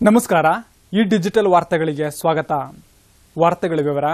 ನಮಸ್ಕಾರ ಈ ಡಿಜಿಟಲ್ ವಾರ್ತೆಗಳಿಗೆ ಸ್ವಾಗತ ವಾರ್ತೆಗಳ ವಿವರ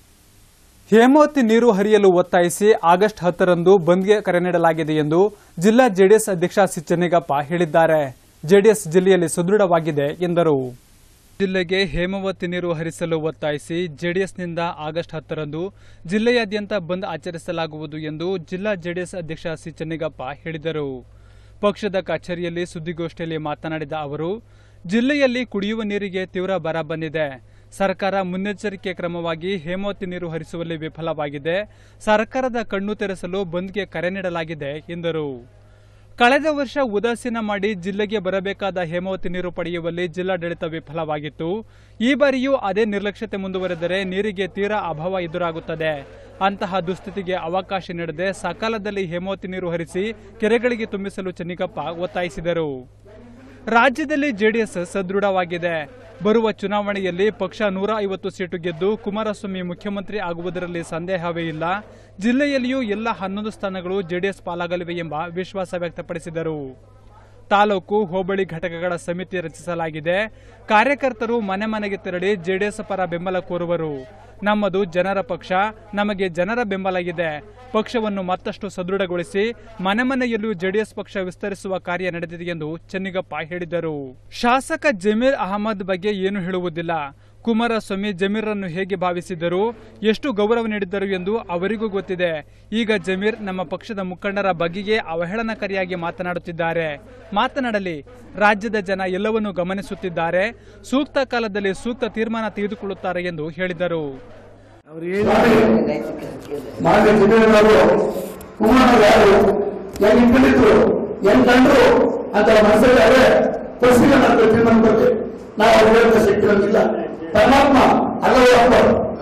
ಹೇಮಾವತಿ ನೀರು ಹರಿಯಲು ಒತ್ತಾಯಿಸಿ ಆಗಸ್ಟ್ ಹತ್ತರಂದು ಬಂದ್ಗೆ ಕರೆ ನೀಡಲಾಗಿದೆ ಎಂದು ಜಿಲ್ಲಾ ಜೆಡಿಎಸ್ ಅಧ್ಯಕ್ಷ ಸಿ ಚೆನ್ನಿಗಪ್ಪ ಹೇಳಿದ್ದಾರೆ ಜೆಡಿಎಸ್ ಜಿಲ್ಲೆಯಲ್ಲಿ ಸುದೃಢವಾಗಿದೆ ಎಂದರು ಜಿಲ್ಲೆಗೆ ಹೇಮಾವತಿ ನೀರು ಹರಿಸಲು ಒತ್ತಾಯಿಸಿ ಜೆಡಿಎಸ್ನಿಂದ ಆಗಸ್ಟ್ ಹತ್ತರಂದು ಜಿಲ್ಲೆಯಾದ್ಯಂತ ಬಂದ್ ಆಚರಿಸಲಾಗುವುದು ಎಂದು ಜಿಲ್ಲಾ ಜೆಡಿಎಸ್ ಅಧ್ಯಕ್ಷ ಸಿ ಚೆನ್ನಿಗಪ್ಪ ಹೇಳಿದರು ಪಕ್ಷದ ಕಚೇರಿಯಲ್ಲಿ ಸುದ್ದಿಗೋಷ್ಠಿಯಲ್ಲಿ ಮಾತನಾಡಿದ ಅವರು ಜಿಲ್ಲೆಯಲ್ಲಿ ಕುಡಿಯುವ ನೀರಿಗೆ ತೀವ್ರ ಬರ ಬಂದಿದೆ ಸರ್ಕಾರ ಮುನ್ನೆಚ್ಚರಿಕೆ ಕ್ರಮವಾಗಿ ಹೇಮಾವತಿ ನೀರು ಹರಿಸುವಲ್ಲಿ ವಿಫಲವಾಗಿದೆ ಸರ್ಕಾರದ ಕಣ್ಣು ತೆರೆಸಲು ಬಂದ್ಗೆ ಕರೆ ನೀಡಲಾಗಿದೆ ಎಂದರು ಕಳೆದ ವರ್ಷ ಉದಾಸೀನ ಮಾಡಿ ಜಿಲ್ಲೆಗೆ ಬರಬೇಕಾದ ಹೇಮಾವತಿ ನೀರು ಪಡೆಯುವಲ್ಲಿ ಜಿಲ್ಲಾಡಳಿತ ವಿಫಲವಾಗಿತ್ತು ಈ ಬಾರಿಯೂ ಅದೇ ನಿರ್ಲಕ್ಷ್ಯತೆ ಮುಂದುವರೆದರೆ ನೀರಿಗೆ ತೀರಾ ಅಭಾವ ಎದುರಾಗುತ್ತದೆ ಅಂತಹ ದುಸ್ಥಿತಿಗೆ ಅವಕಾಶ ನೀಡದೆ ಸಕಾಲದಲ್ಲಿ ಹೇಮಾವತಿ ನೀರು ಹರಿಸಿ ಕೆರೆಗಳಿಗೆ ತುಂಬಿಸಲು ಚೆನ್ನಿಗಪ್ಪ ಒತ್ತಾಯಿಸಿದರು ರಾಜ್ಯದಲ್ಲಿ ಜೆಡಿಎಸ್ ಸದೃಢವಾಗಿದೆ ಬರುವ ಚುನಾವಣೆಯಲ್ಲಿ ಪಕ್ಷ ನೂರ ಐವತ್ತು ಸೀಟು ಗೆದ್ದು ಕುಮಾರಸ್ವಾಮಿ ಮುಖ್ಯಮಂತ್ರಿ ಆಗುವುದರಲ್ಲಿ ಸಂದೇಹವೇ ಇಲ್ಲ ಜಿಲ್ಲೆಯಲ್ಲಿಯೂ ಎಲ್ಲ ಹನ್ನೊಂದು ಸ್ಥಾನಗಳು ಜೆಡಿಎಸ್ ಪಾಲಾಗಲಿವೆ ಎಂಬ ವಿಶ್ವಾಸ ವ್ಯಕ್ತಪಡಿಸಿದರು ತಾಲೂಕು ಹೋಬಳಿ ಘಟಕಗಳ ಸಮಿತಿ ರಚಿಸಲಾಗಿದೆ ಕಾರ್ಯಕರ್ತರು ಮನೆ ಮನೆಗೆ ತೆರಳಿ ಜೆಡಿಎಸ್ ಪರ ಬೆಂಬಲ ಕೋರುವರು ನಮ್ಮದು ಜನರ ಪಕ್ಷ ನಮಗೆ ಜನರ ಬೆಂಬಲ ಇದೆ ಪಕ್ಷವನ್ನು ಮತ್ತಷ್ಟು ಸದೃಢಗೊಳಿಸಿ ಮನೆ ಮನೆಯಲ್ಲೂ ಜೆಡಿಎಸ್ ಪಕ್ಷ ವಿಸ್ತರಿಸುವ ಕಾರ್ಯ ನಡೆದಿದೆ ಎಂದು ಚೆನ್ನಿಗಪ್ಪ ಹೇಳಿದರು ಶಾಸಕ ಜಮೀರ್ ಅಹಮದ್ ಬಗ್ಗೆ ಏನು ಹೇಳುವುದಿಲ್ಲ ಕುಮಾರಸ್ವಾಮಿ ಜಮೀರನ್ನು ಹೇಗೆ ಭಾವಿಸಿದರು ಎಷ್ಟು ಗೌರವ ನೀಡಿದ್ದರು ಎಂದು ಅವರಿಗೂ ಗೊತ್ತಿದೆ ಈಗ ಜಮೀರ್ ನಮ್ಮ ಪಕ್ಷದ ಮುಖಂಡರ ಬಗೆಗೆ ಅವಹೇಳನಕಾರಿಯಾಗಿ ಮಾತನಾಡುತ್ತಿದ್ದಾರೆ ಮಾತನಾಡಲಿ ರಾಜ್ಯದ ಜನ ಎಲ್ಲವನ್ನೂ ಗಮನಿಸುತ್ತಿದ್ದಾರೆ ಸೂಕ್ತ ಕಾಲದಲ್ಲಿ ಸೂಕ್ತ ತೀರ್ಮಾನ ತೆಗೆದುಕೊಳ್ಳುತ್ತಾರೆ ಎಂದು ಹೇಳಿದರು ಅವ್ರು ಹೇಳಿ ಮಾನ್ಯ ಜಿಲ್ಲೆಯವರು ಕುಮಾರ ಯಾರು ಹೆಂಗ್ ಇಟ್ಕೊಂಡಿದ್ರು ಹೆಂಗ್ ಕಂಡ್ರು ಅಂತ ಮನಸ್ಸಲ್ಲಿ ಅವರೇ ಪರಿಶೀಲನೆ ಮಾಡ್ಬೇಕು ತೀರ್ಮಾನ ಕೊಡ್ತೆ ನಾವು ಅವ್ರು ಹೇಳಿದ ಶಕ್ತಿ ನಮಗಿಲ್ಲ ಪರಮಾತ್ಮ ಅಲ್ಲವೇ ಅಪ್ಪ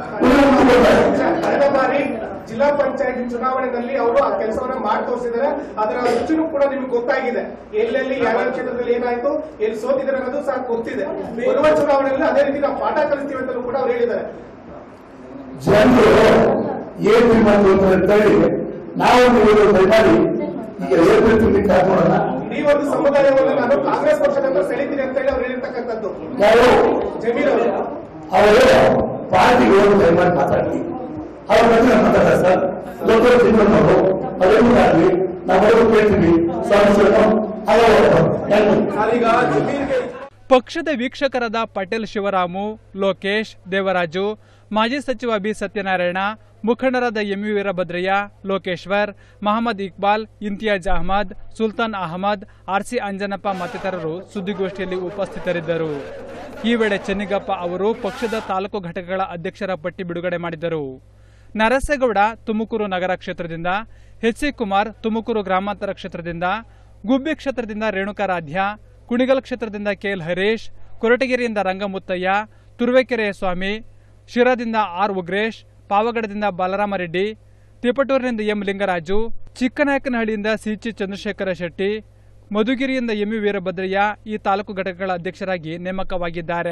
ಕಳೆದ ಬಾರಿ ಜಿಲ್ಲಾ ಪಂಚಾಯತ್ ಚುನಾವಣೆಯಲ್ಲಿ ಅವರು ಆ ಕೆಲಸವನ್ನ ಮಾಡಿ ತೋರಿಸಿದ್ದಾರೆ ಅದರ ರುಚಿನೂ ಕೂಡ ನಿಮ್ಗೆ ಗೊತ್ತಾಗಿದೆ ಎಲ್ಲೆಲ್ಲಿ ಯಾವ ಕ್ಷೇತ್ರದಲ್ಲಿ ಏನಾಯ್ತು ಎಲ್ಲಿ ಸೋತಿದ್ದಾರೆ ಅನ್ನೋದು ಸಹ ಗೊತ್ತಿದೆ ಬರುವ ಚುನಾವಣೆಯಲ್ಲಿ ಅದೇ ರೀತಿ ನಾವು ಪಾಠ ಕಲಿಸ್ತೀವಿ ಅಂತಲೂ ಕೂಡ ಅವ್ರು ಹೇಳಿದ್ದಾರೆ ಜನರು ಏನ್ ತೀರ್ಮಾನ ತಗೊಳ್ತಾರೆ ಅಂತ ಹೇಳಿ ನಾವು ನೀವು ದಯಮಾಡಿ ಈಗ ಏಪ್ರಿಲ್ ತಿಂಗಳಿಗೆ ಹಾಕೋಣ ಇಡೀ ಒಂದು ಸಮುದಾಯವನ್ನು ನಾನು ಕಾಂಗ್ರೆಸ್ ಪಕ್ಷದಿಂದ ಸೆಳಿತೀನಿ ಅಂತ ಹೇಳಿ ಅವ್ರು ಹೇಳಿರ್ತಕ್ಕಂಥದ್ದು ಯಾರು ಜಮೀರ್ ಅವರು ಅವರು ಪಾರ್ಟಿಗೆ ಹೋಗಿ ದಯಮಾಡಿ ಮಾತಾಡ್ಲಿ ಅವ್ರ ಬಗ್ಗೆ ಮಾತಾಡ ಸರ್ ಲೋಕಲ್ ತಿನ್ನೋರು ಅದೇನಾಗ್ಲಿ ನಾವು ಕೇಳ್ತೀವಿ ಸ್ವಾಮಿ ನಾನೀಗ ಜಮೀರ್ಗೆ ಪಕ್ಷದ ವೀಕ್ಷಕರಾದ ಪಟೇಲ್ ಶಿವರಾಮು ಲೋಕೇಶ್ ದೇವರಾಜು ಮಾಜಿ ಸಚಿವ ಬಿ ಸತ್ಯನಾರಾಯಣ ಮುಖಂಡರಾದ ಎಂವಿ ವೀರಭದ್ರಯ್ಯ ಲೋಕೇಶ್ವರ್ ಮಹಮ್ಮದ್ ಇಕ್ಬಾಲ್ ಇಂತಿಯಾಜ್ ಅಹಮದ್ ಸುಲ್ತಾನ್ ಅಹಮದ್ ಆರ್ಸಿ ಅಂಜನಪ್ಪ ಮತ್ತಿತರರು ಸುದ್ದಿಗೋಷ್ಠಿಯಲ್ಲಿ ಉಪಸ್ಥಿತರಿದ್ದರು ಈ ವೇಳೆ ಚೆನ್ನಿಗಪ್ಪ ಅವರು ಪಕ್ಷದ ತಾಲೂಕು ಘಟಕಗಳ ಅಧ್ಯಕ್ಷರ ಪಟ್ಟಿ ಬಿಡುಗಡೆ ಮಾಡಿದರು ನರಸೇಗೌಡ ತುಮಕೂರು ನಗರ ಕ್ಷೇತ್ರದಿಂದ ಎಚ್ ಸಿ ಕುಮಾರ್ ತುಮಕೂರು ಗ್ರಾಮಾಂತರ ಕ್ಷೇತ್ರದಿಂದ ಗುಬ್ಬಿ ಕ್ಷೇತ್ರದಿಂದ ರೇಣುಕಾರಾಧ್ಯ ಕುಣಿಗಲ್ ಕ್ಷೇತ್ರದಿಂದ ಕೆಎಲ್ ಹರೀಶ್ ಕೊರಟಗೆರೆಯಿಂದ ರಂಗಮುತ್ತಯ್ಯ ತುರುವೇಕೆರೆಯ ಸ್ವಾಮಿ ಶಿರಾದಿಂದ ಆರ್ ಉಗ್ರೇಶ್ ಪಾವಗಡದಿಂದ ಬಾಲರಾಮರೆಡ್ಡಿ ತಿಪಟೂರಿನಿಂದ ಎಂ ಲಿಂಗರಾಜು ಚಿಕ್ಕನಾಯಕನಹಳ್ಳಿಯಿಂದ ಸಿಚಿ ಚಂದ್ರಶೇಖರ ಶೆಟ್ಟಿ ಮಧುಗಿರಿಯಿಂದ ಎಂವಿ ವೀರಭದ್ರಯ್ಯ ಈ ತಾಲೂಕು ಘಟಕಗಳ ಅಧ್ಯಕ್ಷರಾಗಿ ನೇಮಕವಾಗಿದ್ದಾರೆ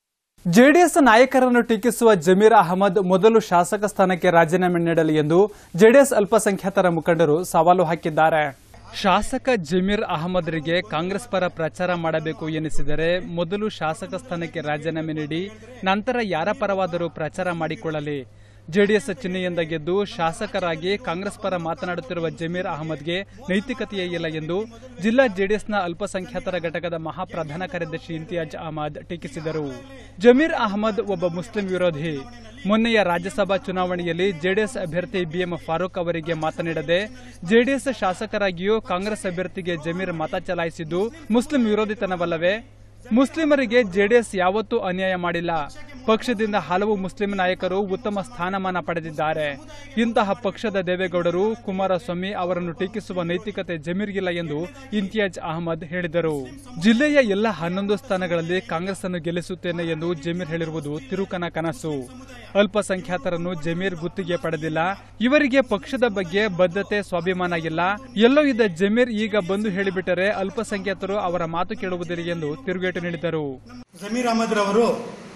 ಜೆಡಿಎಸ್ ನಾಯಕರನ್ನು ಟೀಕಿಸುವ ಜಮೀರ್ ಅಹಮದ್ ಮೊದಲು ಶಾಸಕ ಸ್ಥಾನಕ್ಕೆ ರಾಜೀನಾಮೆ ನೀಡಲಿ ಎಂದು ಜೆಡಿಎಸ್ ಅಲ್ಪಸಂಖ್ಯಾತರ ಮುಖಂಡರು ಸವಾಲು ಹಾಕಿದ್ದಾರೆ ಶಾಸಕ ಜಮೀರ್ ಅಹಮದ್ರಿಗೆ ಕಾಂಗ್ರೆಸ್ ಪರ ಪ್ರಚಾರ ಮಾಡಬೇಕು ಎನಿಸಿದರೆ ಮೊದಲು ಶಾಸಕ ಸ್ಥಾನಕ್ಕೆ ರಾಜೀನಾಮೆ ನೀಡಿ ನಂತರ ಯಾರ ಪರವಾದರೂ ಪ್ರಚಾರ ಮಾಡಿಕೊಳ್ಳಲಿ ಜೆಡಿಎಸ್ ಚಿಹ್ನೆಯಿಂದ ಗೆದ್ದು ಶಾಸಕರಾಗಿ ಕಾಂಗ್ರೆಸ್ ಪರ ಮಾತನಾಡುತ್ತಿರುವ ಜಮೀರ್ ಅಹಮದ್ಗೆ ನೈತಿಕತೆಯೇ ಇಲ್ಲ ಎಂದು ಜಿಲ್ಲಾ ಜೆಡಿಎಸ್ನ ಅಲ್ಪಸಂಖ್ಯಾತರ ಘಟಕದ ಮಹಾಪ್ರಧಾನ ಕಾರ್ಯದರ್ಶಿ ಇಂತಿಯಾಜ್ ಅಹಮದ್ ಟೀಕಿಸಿದರು ಜಮೀರ್ ಅಹಮದ್ ಒಬ್ಬ ಮುಸ್ಲಿಂ ವಿರೋಧಿ ಮೊನ್ನೆಯ ರಾಜ್ಯಸಭಾ ಚುನಾವಣೆಯಲ್ಲಿ ಜೆಡಿಎಸ್ ಅಭ್ಯರ್ಥಿ ಬಿಎಂ ಫಾರೂಕ್ ಅವರಿಗೆ ಮಾತ ನೀಡದೆ ಜೆಡಿಎಸ್ ಶಾಸಕರಾಗಿಯೂ ಕಾಂಗ್ರೆಸ್ ಅಭ್ಯರ್ಥಿಗೆ ಜಮೀರ್ ಮತ ಚಲಾಯಿಸಿದ್ದು ಮುಸ್ಲಿಂ ವಿರೋಧಿತನವಲ್ಲವೇ ಮುಸ್ಲಿಮರಿಗೆ ಜೆಡಿಎಸ್ ಯಾವತ್ತೂ ಅನ್ಯಾಯ ಮಾಡಿಲ್ಲ ಪಕ್ಷದಿಂದ ಹಲವು ಮುಸ್ಲಿಂ ನಾಯಕರು ಉತ್ತಮ ಸ್ಥಾನಮಾನ ಪಡೆದಿದ್ದಾರೆ ಇಂತಹ ಪಕ್ಷದ ದೇವೇಗೌಡರು ಕುಮಾರಸ್ವಾಮಿ ಅವರನ್ನು ಟೀಕಿಸುವ ನೈತಿಕತೆ ಜಮೀರ್ಗಿಲ್ಲ ಎಂದು ಇಂತಿಯಾಜ್ ಅಹಮದ್ ಹೇಳಿದರು ಜಿಲ್ಲೆಯ ಎಲ್ಲ ಹನ್ನೊಂದು ಸ್ಥಾನಗಳಲ್ಲಿ ಕಾಂಗ್ರೆಸ್ ಅನ್ನು ಗೆಲ್ಲಿಸುತ್ತೇನೆ ಎಂದು ಜಮೀರ್ ಹೇಳಿರುವುದು ತಿರುಕನ ಕನಸು ಅಲ್ಪಸಂಖ್ಯಾತರನ್ನು ಜಮೀರ್ ಗುತ್ತಿಗೆ ಪಡೆದಿಲ್ಲ ಇವರಿಗೆ ಪಕ್ಷದ ಬಗ್ಗೆ ಬದ್ಧತೆ ಸ್ವಾಭಿಮಾನ ಇಲ್ಲ ಎಲ್ಲೋ ಇದ್ದ ಜಮೀರ್ ಈಗ ಬಂದು ಹೇಳಿಬಿಟ್ಟರೆ ಅಲ್ಪಸಂಖ್ಯಾತರು ಅವರ ಮಾತು ಕೇಳುವುದಿಲ್ಲ ಎಂದು ತಿರುಗೇಟು ನೀಡಿದರು ಜಮೀರ್ ಅಹಮದ್ ರವರು